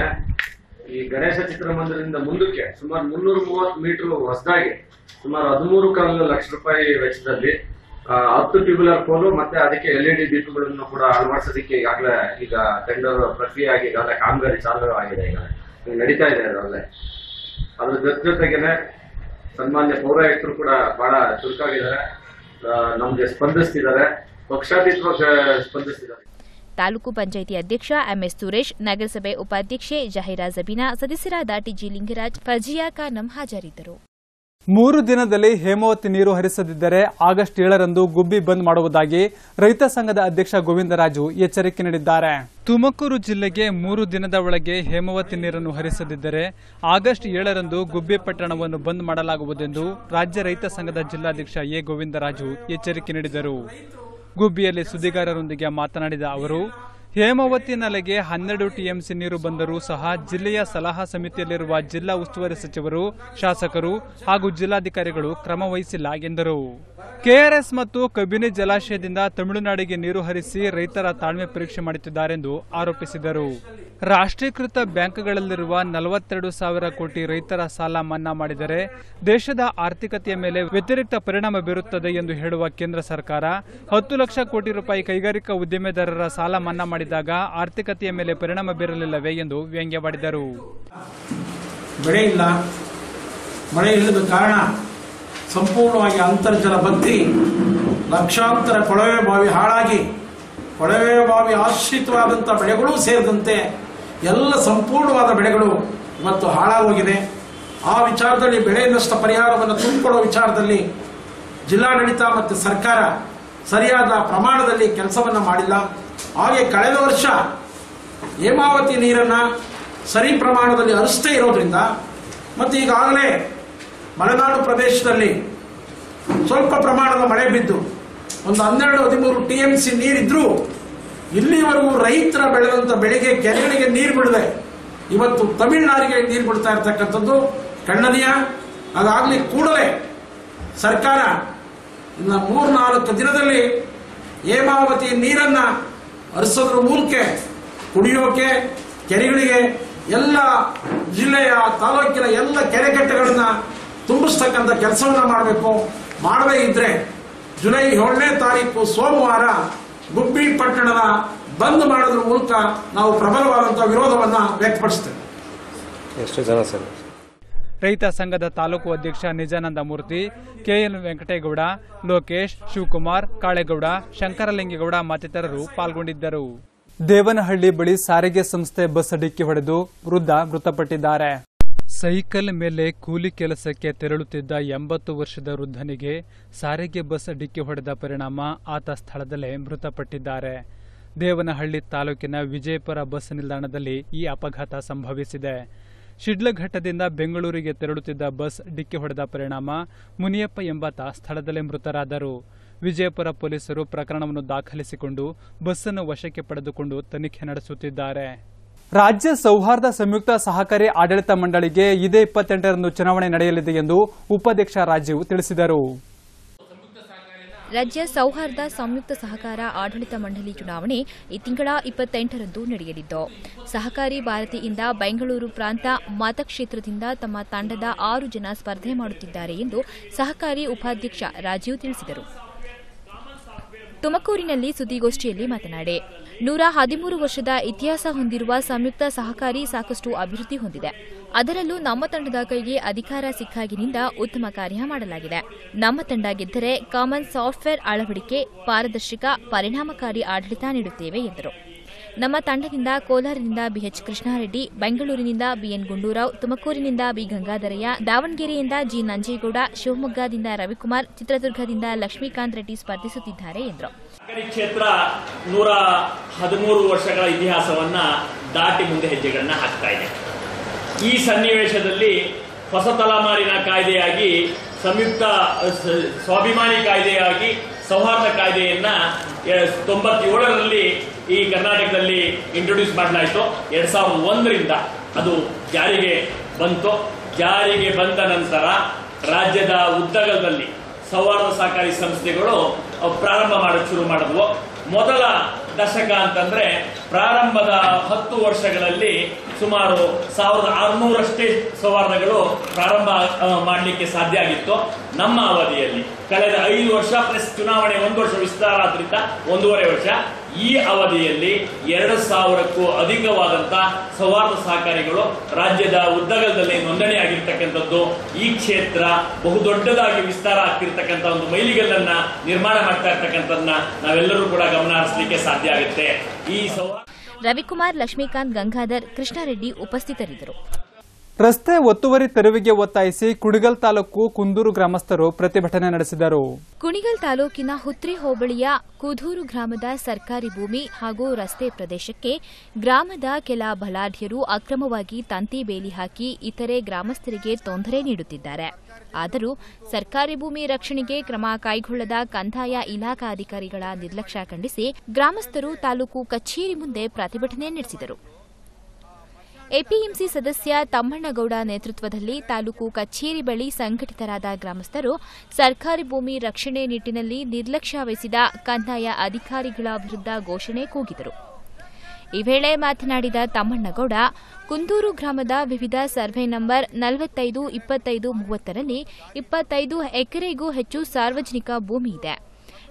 ಈ ಗಣೇಶ ಚಿತ್ರಮಂದಿರದಿಂದ ಮುಂದಕ್ಕೆ ಸುಮಾರು ಮುನ್ನೂರ ಮೂವತ್ತು ಮೀಟರ್ ಹೊಸದಾಗಿ ಸುಮಾರು ಹದಿಮೂರು ಕಾಲು ಲಕ್ಷ ರೂಪಾಯಿ ವೆಚ್ಚದಲ್ಲಿ ಆ, ಹತ್ತು ಟ್ಯೂಬುಲರ್ ಪೋಲು ಮತ್ತೆ ಅದಕ್ಕೆ ಎಲ್ ಇ ಡಿ ದೀಪಗಳನ್ನು ಕೂಡ ಅಳವಡಿಸೋದಕ್ಕೆ ಈಗಾಗಲೇ ಈಗ ಟೆಂಡರ್ ಪ್ರಕ್ರಿಯೆ ಆಗಿ ಈಗಾಗಲೇ ಕಾಮಗಾರಿ ಚಾಲೂ ಆಗಿದೆ ಈಗ ಈಗ ನಡೀತಾ ಇದೆ ಅದರಲ್ಲೇ ಅದ್ರ ಜೊತೆ ಜೊತೆಗೇನೆ ಸನ್ಮಾನ್ಯ ಪೌರಾಯುಕ್ತರು ಕೂಡ ಬಹಳ ಚುರುಕಾಗಿದ್ದಾರೆ ಆ, ನಮ್ಗೆ ಸ್ಪಂದಿಸ್ತಿದ್ದಾರೆ ಪಕ್ಷಾತೀತವಾಗಿ ಸ್ಪಂದಿಸ್ತಿದ್ದಾರೆ ತಾಲೂಕು ಪಂಚಾಯಿತಿ ಅಧ್ಯಕ್ಷ ಎಂಎಸ್ ಸುರೇಶ್ ನಗರಸಭೆ ಉಪಾಧ್ಯಕ್ಷೆ ಜಹೀರಾ ಜಬೀನಾ ಸದಸ್ಯರಾದ ಟಿಜಿ ಲಿಂಗರಾಜ್ ಫಜಿಯಾ ಖಾನಂ ಹಾಜರಿದ್ದರು ಮೂರು ದಿನದಲ್ಲಿ ಹೇಮಾವತಿ ನೀರು ಹರಿಸದಿದ್ದರೆ ಆಗಸ್ಟ್ ಏಳರಂದು ಗುಬ್ಬಿ ಬಂದ್ ಮಾಡುವುದಾಗಿ ರೈತ ಸಂಘದ ಅಧ್ಯಕ್ಷ ಗೋವಿಂದರಾಜು ಎಚ್ಚರಿಕೆ ನೀಡಿದ್ದಾರೆ ತುಮಕೂರು ಜಿಲ್ಲೆಗೆ ಮೂರು ದಿನದ ಒಳಗೆ ಹೇಮಾವತಿ ನೀರನ್ನು ಹರಿಸದಿದ್ದರೆ ಆಗಸ್ಟ್ ಏಳರಂದು ಗುಬ್ಬಿ ಪಟ್ಟಣವನ್ನು ಬಂದ್ ಮಾಡಲಾಗುವುದೆಂದು ರಾಜ್ಯ ರೈತ ಸಂಘದ ಜಿಲ್ಲಾಧ್ಯಕ್ಷ ಎ ಗೋವಿಂದರಾಜು ಎಚ್ಚರಿಕೆ ನೀಡಿದರು ಗುಬ್ಬಿಯಲ್ಲಿ ಸುದ್ದಿಗಾರರೊಂದಿಗೆ ಮಾತನಾಡಿದ ಅವರು ಹೇಮಾವತಿ ನಲೆಗೆ ಹನ್ನೆರಡು ಟಿಎಂಸಿ ನೀರು ಬಂದರೂ ಸಹ ಜಿಲ್ಲೆಯ ಸಲಹಾ ಸಮಿತಿಯಲ್ಲಿರುವ ಜಿಲ್ಲಾ ಉಸ್ತುವಾರಿ ಸಚಿವರು ಶಾಸಕರು ಹಾಗೂ ಜಿಲ್ಲಾಧಿಕಾರಿಗಳು ಕ್ರಮ ವಹಿಸಿಲ್ಲ ಎಂದರು ಕೆಆರ್ಎಸ್ ಮತ್ತು ಕಬಿನಿ ಜಲಾಶಯದಿಂದ ತಮಿಳುನಾಡಿಗೆ ನೀರು ಹರಿಸಿ ರೈತರ ತಾಳ್ಮೆ ಪರೀಕ್ಷೆ ಮಾಡುತ್ತಿದ್ದಾರೆಂದು ಆರೋಪಿಸಿದರು ರಾಷ್ಟ್ರೀಕೃತ ಬ್ಯಾಂಕ್ಗಳಲ್ಲಿರುವ ನಲವತ್ತೆರಡು ಸಾವಿರ ಕೋಟಿ ರೈತರ ಸಾಲ ಮನ್ನಾ ಮಾಡಿದರೆ ದೇಶದ ಆರ್ಥಿಕತೆಯ ಮೇಲೆ ವ್ಯತಿರಿಕ್ತ ಪರಿಣಾಮ ಬೀರುತ್ತದೆ ಎಂದು ಹೇಳುವ ಕೇಂದ್ರ ಸರ್ಕಾರ ಹತ್ತು ಲಕ್ಷ ಕೋಟಿ ರೂಪಾಯಿ ಕೈಗಾರಿಕಾ ಉದ್ದಿಮೆದಾರರ ಸಾಲ ಮನ್ನಾ ಮಾಡಿದಾಗ ಆರ್ಥಿಕತೆಯ ಮೇಲೆ ಪರಿಣಾಮ ಬೀರಲಿಲ್ಲವೇ ಎಂದು ವ್ಯಂಗ್ಯವಾಡಿದರು ಬೆಳೆ ಇಲ್ಲ ಮಳೆ ಇಳಿದ ಕಾರಣ ಸಂಪೂರ್ಣವಾಗಿ ಅಂತರ್ಜಲ ಬತ್ತಿ ಲಕ್ಷಾಂತರ ಕೊಳವೆ ಬಾವಿ ಹಾಳಾಗಿ ಕೊಳವೆ ಬಾವಿ ಆಶ್ರಿತವಾದಂಥ ಬೆಳೆಗಳೂ ಸೇರಿದಂತೆ ಎಲ್ಲ ಸಂಪೂರ್ಣವಾದ ಬೆಳೆಗಳು ಇವತ್ತು ಹಾಳಾಗೋಗಿದೆ ಆ ವಿಚಾರದಲ್ಲಿ ಬೆಳೆ ನಷ್ಟ ಪರಿಹಾರವನ್ನು ತುಂಬಿಕೊಡೋ ವಿಚಾರದಲ್ಲಿ ಜಿಲ್ಲಾಡಳಿತ ಮತ್ತು ಸರ್ಕಾರ ಸರಿಯಾದ ಪ್ರಮಾಣದಲ್ಲಿ ಕೆಲಸವನ್ನು ಮಾಡಿಲ್ಲ ಹಾಗೆ ಕಳೆದ ವರ್ಷ ಹೇಮಾವತಿ ನೀರನ್ನು ಸರಿ ಪ್ರಮಾಣದಲ್ಲಿ ಹರಿಸ್ತೇ ಇರೋದ್ರಿಂದ ಮತ್ತು ಈಗಾಗಲೇ ಮಲೆನಾಡು ಪ್ರದೇಶದಲ್ಲಿ ಸ್ವಲ್ಪ ಪ್ರಮಾಣದ ಮಳೆ ಬಿದ್ದು ಒಂದು ಹನ್ನೆರಡು ಹದಿಮೂರು ಟಿ ಎಂ ಸಿ ನೀರಿದ್ರೂ ಇಲ್ಲಿವರೆಗೂ ರೈತರ ಬೆಳೆದಂತ ಬೆಳೆಗೆ ಕೆರೆಗಳಿಗೆ ನೀರು ಬಿಡದೆ ಇವತ್ತು ತಮಿಳುನಾಡಿಗೆ ನೀರು ಬಿಡ್ತಾ ಇರ್ತಕ್ಕಂಥದ್ದು ಖಂಡನೀಯ ಅದಾಗಲಿ ಕೂಡಲೇ ಸರ್ಕಾರ ಇನ್ನು ಮೂರ್ನಾಲ್ಕು ದಿನದಲ್ಲಿ ಹೇಮಾವತಿ ನೀರನ್ನ ಹರಿಸೋದ್ರ ಮೂಲಕ ಕುಡಿಯೋಕೆ ಕೆರೆಗಳಿಗೆ ಎಲ್ಲ ಜಿಲ್ಲೆಯ ತಾಲೂಕಿನ ಎಲ್ಲ ಕೆರೆಕಟ್ಟೆಗಳನ್ನ ತುಂಬಿಸ್ತಕ್ಕಂಥ ಕೆಲಸವನ್ನ ಮಾಡಬೇಕು ಮಾಡದೇ ಇದ್ರೆ ಜುಲೈ ಏಳನೇ ತಾರೀಕು ಸೋಮವಾರ ಗುಬ್ಬಿ ಪಟ್ಟಣದ ಬಂದ್ ಮಾಡೋದ್ರ ಮೂಲಕ ನಾವು ಪ್ರಬಲವಾದಂತಹ ವಿರೋಧವನ್ನ ವ್ಯಕ್ತಪಡಿಸ್ತೇವೆ ಎಷ್ಟು ಜನ ಸರ್ ರೈತ ಸಂಘದ ತಾಲೂಕು ಅಧ್ಯಕ್ಷ ನಿಜಾನಂದ ಮೂರ್ತಿ ಕೆಎನ್ ವೆಂಕಟೇಗೌಡ ಲೋಕೇಶ್ ಶಿವಕುಮಾರ್ ಕಾಳೇಗೌಡ ಶಂಕರಲಿಂಗೇಗೌಡ ಮತ್ತಿತರರು ಪಾಲ್ಗೊಂಡಿದ್ದರು ದೇವನಹಳ್ಳಿ ಬಳಿ ಸಾರಿಗೆ ಸಂಸ್ಥೆ ಬಸ್ ಡಿಕ್ಕಿ ಹೊಡೆದು ವೃದ್ಧ ಮೃತಪಟ್ಟಿದ್ದಾರೆ ಸೈಕಲ್ ಮೇಲೆ ಕೂಲಿ ಕೆಲಸಕ್ಕೆ ತೆರಳುತ್ತಿದ್ದ ಎಂಬತ್ತು ವರ್ಷದ ವೃದ್ಧನಿಗೆ ಸಾರಿಗೆ ಬಸ್ ಡಿಕ್ಕಿ ಹೊಡೆದ ಪರಿಣಾಮ ಆತ ಸ್ಥಳದಲ್ಲೇ ಮೃತಪಟ್ಟಿದ್ದಾರೆ ದೇವನಹಳ್ಳಿ ತಾಲೂಕಿನ ವಿಜಯಪುರ ಬಸ್ ನಿಲ್ದಾಣದಲ್ಲಿ ಈ ಅಪಘಾತ ಸಂಭವಿಸಿದೆ ಶಿಡ್ಲಘಟ್ಟದಿಂದ ಬೆಂಗಳೂರಿಗೆ ತೆರಳುತ್ತಿದ್ದ ಬಸ್ ಡಿಕ್ಕಿ ಹೊಡೆದ ಪರಿಣಾಮ ಮುನಿಯಪ್ಪ ಎಂಬಾತ ಸ್ಥಳದಲ್ಲೇ ಮೃತರಾದರು ವಿಜಯಪುರ ಪೊಲೀಸರು ಪ್ರಕರಣವನ್ನು ದಾಖಲಿಸಿಕೊಂಡು ಬಸ್ಸನ್ನು ವಶಕ್ಕೆ ಪಡೆದುಕೊಂಡು ತನಿಖೆ ನಡೆಸುತ್ತಿದ್ದಾರೆ ರಾಜ್ಯ ಸೌಹಾರ್ದ ಸಂಯುಕ್ತ ಸಹಕಾರಿ ಆಡಳಿತ ಮಂಡಳಿಗೆ ಇದೇ ಇಪ್ಪತ್ತೆಂಟರಂದು ಚುನಾವಣೆ ನಡೆಯಲಿದೆ ಎಂದು ಉಪಾಧ್ಯಕ್ಷ ರಾಜೀವ್ ತಿಳಿಸಿದರು ರಾಜ್ಯ ಸೌಹಾರ್ದ ಸಂಯುಕ್ತ ಸಹಕಾರ ಆಡಳಿತ ಮಂಡಳಿ ಚುನಾವಣೆ ಈ ತಿಂಗಳ ಇಪ್ಪತ್ತೆಂಟರಂದು ನಡೆಯಲಿದ್ದು ಸಹಕಾರಿ ಭಾರತಿಯಿಂದ ಬೆಂಗಳೂರು ಪ್ರಾಂತ ಮತಕ್ಷೇತ್ರದಿಂದ ತಮ್ಮ ತಂಡದ ಆರು ಜನ ಸ್ಪರ್ಧೆ ಮಾಡುತ್ತಿದ್ದಾರೆ ಎಂದು ಸಹಕಾರಿ ಉಪಾಧ್ಯಕ್ಷ ರಾಜೀವ್ ತಿಳಿಸಿದರು ತುಮಕೂರಿನಲ್ಲಿ ಸುದ್ದಿಗೋಷ್ಠಿಯಲ್ಲಿ ಮಾತನಾಡಿ ನೂರ ಹದಿಮೂರು ವರ್ಷದ ಇತಿಹಾಸ ಹೊಂದಿರುವ ಸಂಯುಕ್ತ ಸಹಕಾರಿ ಸಾಕಷ್ಟು ಅಭಿವೃದ್ಧಿ ಹೊಂದಿದೆ ಅದರಲ್ಲೂ ನಮ್ಮ ತಂಡದ ಕೈಗೆ ಅಧಿಕಾರ ಸಿಕ್ಕಾಗಿನಿಂದ ಉತ್ತಮ ಕಾರ್ಯ ಮಾಡಲಾಗಿದೆ ನಮ್ಮ ತಂಡ ಗೆದ್ದರೆ ಕಾಮನ್ ಸಾಫ್ಟ್ವೇರ್ ಅಳವಡಿಕೆ ಪಾರದರ್ಶಕ ಪರಿಣಾಮಕಾರಿ ಆಡಳಿತ ನೀಡುತ್ತೇವೆ ಎಂದರು ನಮ್ಮ ತಂಡದಿಂದ ಕೋಲಾರದಿಂದ ಬಿಎಚ್ ಕೃಷ್ಣಾರೆಡ್ಡಿ ಬೆಂಗಳೂರಿನಿಂದ ಬಿಎನ್ ಗುಂಡೂರಾವ್ ತುಮಕೂರಿನಿಂದ ಬಿ ಗಂಗಾಧರಯ್ಯ ದಾವಣಗೆರೆಯಿಂದ ಜಿ ನಂಜೇಗೌಡ ಶಿವಮೊಗ್ಗದಿಂದ ರವಿಕುಮಾರ್ ಚಿತ್ರದುರ್ಗದಿಂದ ಲಕ್ಷ್ಮೀಕಾಂತ್ ರೆಡ್ಡಿ ಸ್ಪರ್ಧಿಸುತ್ತಿದ್ದಾರೆ ಎಂದರು ಸಹಕಾರಿ ಕ್ಷೇತ್ರ ನೂರ ಹದಿಮೂರು ವರ್ಷಗಳ ಇತಿಹಾಸವನ್ನ ದಾಟಿ ಮುಂದೆ ಹೆಜ್ಜೆಗಳನ್ನ ಹಾಕ್ತಾ ಇದೆ ಈ ಸನ್ನಿವೇಶದಲ್ಲಿ ಹೊಸ ತಲೆಮಾರಿನ ಕಾಯ್ದೆಯಾಗಿ ಸಂಯುಕ್ತ ಸ- ಸ್ವಾಭಿಮಾನಿ ಕಾಯ್ದೆಯಾಗಿ ಸೌಹಾರ್ದ ಕಾಯ್ದೆಯನ್ನ ಎ- ತೊಂಬತ್ತೇಳರಲ್ಲಿ ಈ ಕರ್ನಾಟಕದಲ್ಲಿ ಇಂಟ್ರೊಡ್ಯೂಸ್ ಮಾಡಲಾಯಿತು ಎರಡ್ ಸಾವಿರದ ಒಂದರಿಂದ ಅದು ಜಾರಿಗೆ ಬಂತು ಜಾರಿಗೆ ಬಂದ ನಂತರ ರಾಜ್ಯದ ಉದ್ದಗಲದಲ್ಲಿ ಸೌಹಾರ್ದ ಸಹಕಾರಿ ಸಂಸ್ಥೆಗಳು ಅಹ್, ಪ್ರಾರಂಭ ಮಾಡಕ್ಕೆ ಶುರು ಮಾಡಿದ್ವು ಮೊದಲ ದಶಕ ಅಂತಂದ್ರೆ ಪ್ರಾರಂಭದ ಹತ್ತು ವರ್ಷಗಳಲ್ಲಿ ಸುಮಾರು ಸಾವಿರದ ಆರುನೂರಷ್ಟೇ ಸೌಹಾರ್ದಗಳು ಪ್ರಾರಂಭ ಅಹ್, ಮಾಡಲಿಕ್ಕೆ ಸಾಧ್ಯ ಆಗಿತ್ತು ನಮ್ಮ ಅವಧಿಯಲ್ಲಿ ಕಳೆದ ಐದು ವರ್ಷ ಪ್ಲಸ್ ಚುನಾವಣೆ ಒಂದು ವರ್ಷ ವಿಸ್ತಾರ ಆದ್ರಿಂದ ಒಂದೂವರೆ ವರ್ಷ ಈ ಅವಧಿಯಲ್ಲಿ ಎರಡು ಸಾವಿರಕ್ಕೂ ಅಧಿಕವಾದಂತ ಸೌಹಾರ್ದ ಸಹಕಾರಿಗಳು ರಾಜ್ಯದ ಉದ್ದಗಲದಲ್ಲಿ ನೋಂದಣಿ ಆಗಿರ್ತಕ್ಕಂಥದ್ದು ಈ ಕ್ಷೇತ್ರ ಬಹುದೊಡ್ಡದಾಗಿ ವಿಸ್ತಾರ ಆಗ್ತಿರ್ತಕ್ಕಂಥ ಒಂದು ಮೈಲಿಗಲ್ಲನ್ನ ನಿರ್ಮಾಣ ಮಾಡ್ತಾ ಇರ್ತಕ್ಕಂಥದ್ದನ್ನ ನಾವೆಲ್ಲರೂ ಕೂಡ ಗಮನ ಹರಿಸಲಿಕ್ಕೆ ಸಾಧ್ಯ ಆಗುತ್ತೆ ಈ ಸೌಹಾರ್ದ ರವಿಕುಮಾರ್ ಲಕ್ಷ್ಮೀಕಾಂತ್ ಗಂಗಾಧರ್ ಕೃಷ್ಣಾರೆಡ್ಡಿ ಉಪಸ್ಥಿತರಿದ್ದರು ರಸ್ತೆ ಒತ್ತುವರಿ ತೆರವಿಗೆ ಒತ್ತಾಯಿಸಿ ಕುಣಿಗಲ್ ತಾಲೂಕು ಕುಂದೂರು ಗ್ರಾಮಸ್ಥರು ಪ್ರತಿಭಟನೆ ನಡೆಸಿದರು ಕುಣಿಗಲ್ ತಾಲೂಕಿನ ಹುತ್ರಿ ಹೋಬಳಿಯ ಕುದೂರು ಗ್ರಾಮದ ಸರ್ಕಾರಿ ಭೂಮಿ ಹಾಗೂ ರಸ್ತೆ ಪ್ರದೇಶಕ್ಕೆ ಗ್ರಾಮದ ಕೆಲ ಬಲಾಢ್ಯರು ಅಕ್ರಮವಾಗಿ ತಂತಿ ಬೇಲಿ ಹಾಕಿ ಇತರೆ ಗ್ರಾಮಸ್ಥರಿಗೆ ತೊಂದರೆ ನೀಡುತ್ತಿದ್ದಾರೆ ಆದರೂ ಸರ್ಕಾರಿ ಭೂಮಿ ರಕ್ಷಣೆಗೆ ಕ್ರಮ ಕೈಗೊಳ್ಳದ ಕಂದಾಯ ಇಲಾಖಾ ಅಧಿಕಾರಿಗಳ ನಿರ್ಲಕ್ಷ್ಯ ಖಂಡಿಸಿ ಗ್ರಾಮಸ್ಥರು ತಾಲೂಕು ಕಚೇರಿ ಮುಂದೆ ಪ್ರತಿಭಟನೆ ನಡೆಸಿದರು ಎಪಿಎಂಸಿ ಸದಸ್ಯ ತಮ್ಮಣ್ಣಗೌಡ ನೇತೃತ್ವದಲ್ಲಿ ತಾಲೂಕು ಕಚೇರಿ ಬಳಿ ಸಂಘಟಿತರಾದ ಗ್ರಾಮಸ್ಥರು ಸರ್ಕಾರಿ ಭೂಮಿ ರಕ್ಷಣೆ ನಿಟ್ಟಿನಲ್ಲಿ ನಿರ್ಲಕ್ಷ್ಯ ವಹಿಸಿದ ಕಂದಾಯ ಅಧಿಕಾರಿಗಳ ವಿರುದ್ಧ ಘೋಷಣೆ ಕೂಗಿದರು ಈ ವೇಳೆ ಮಾತನಾಡಿದ ತಮ್ಮಣ್ಣಗೌಡ ಕುಂದೂರು ಗ್ರಾಮದ ವಿವಿಧ ಸರ್ವೆ ನಂಬರ್ ನಲವತ್ತೈದು ಇಪ್ಪತ್ತೈದು ಮೂವತ್ತರಲ್ಲಿ ಇಪ್ಪತ್ತೈದು ಎಕರೆಗೂ ಹೆಚ್ಚು ಸಾರ್ವಜನಿಕ ಭೂಮಿ ಇದೆ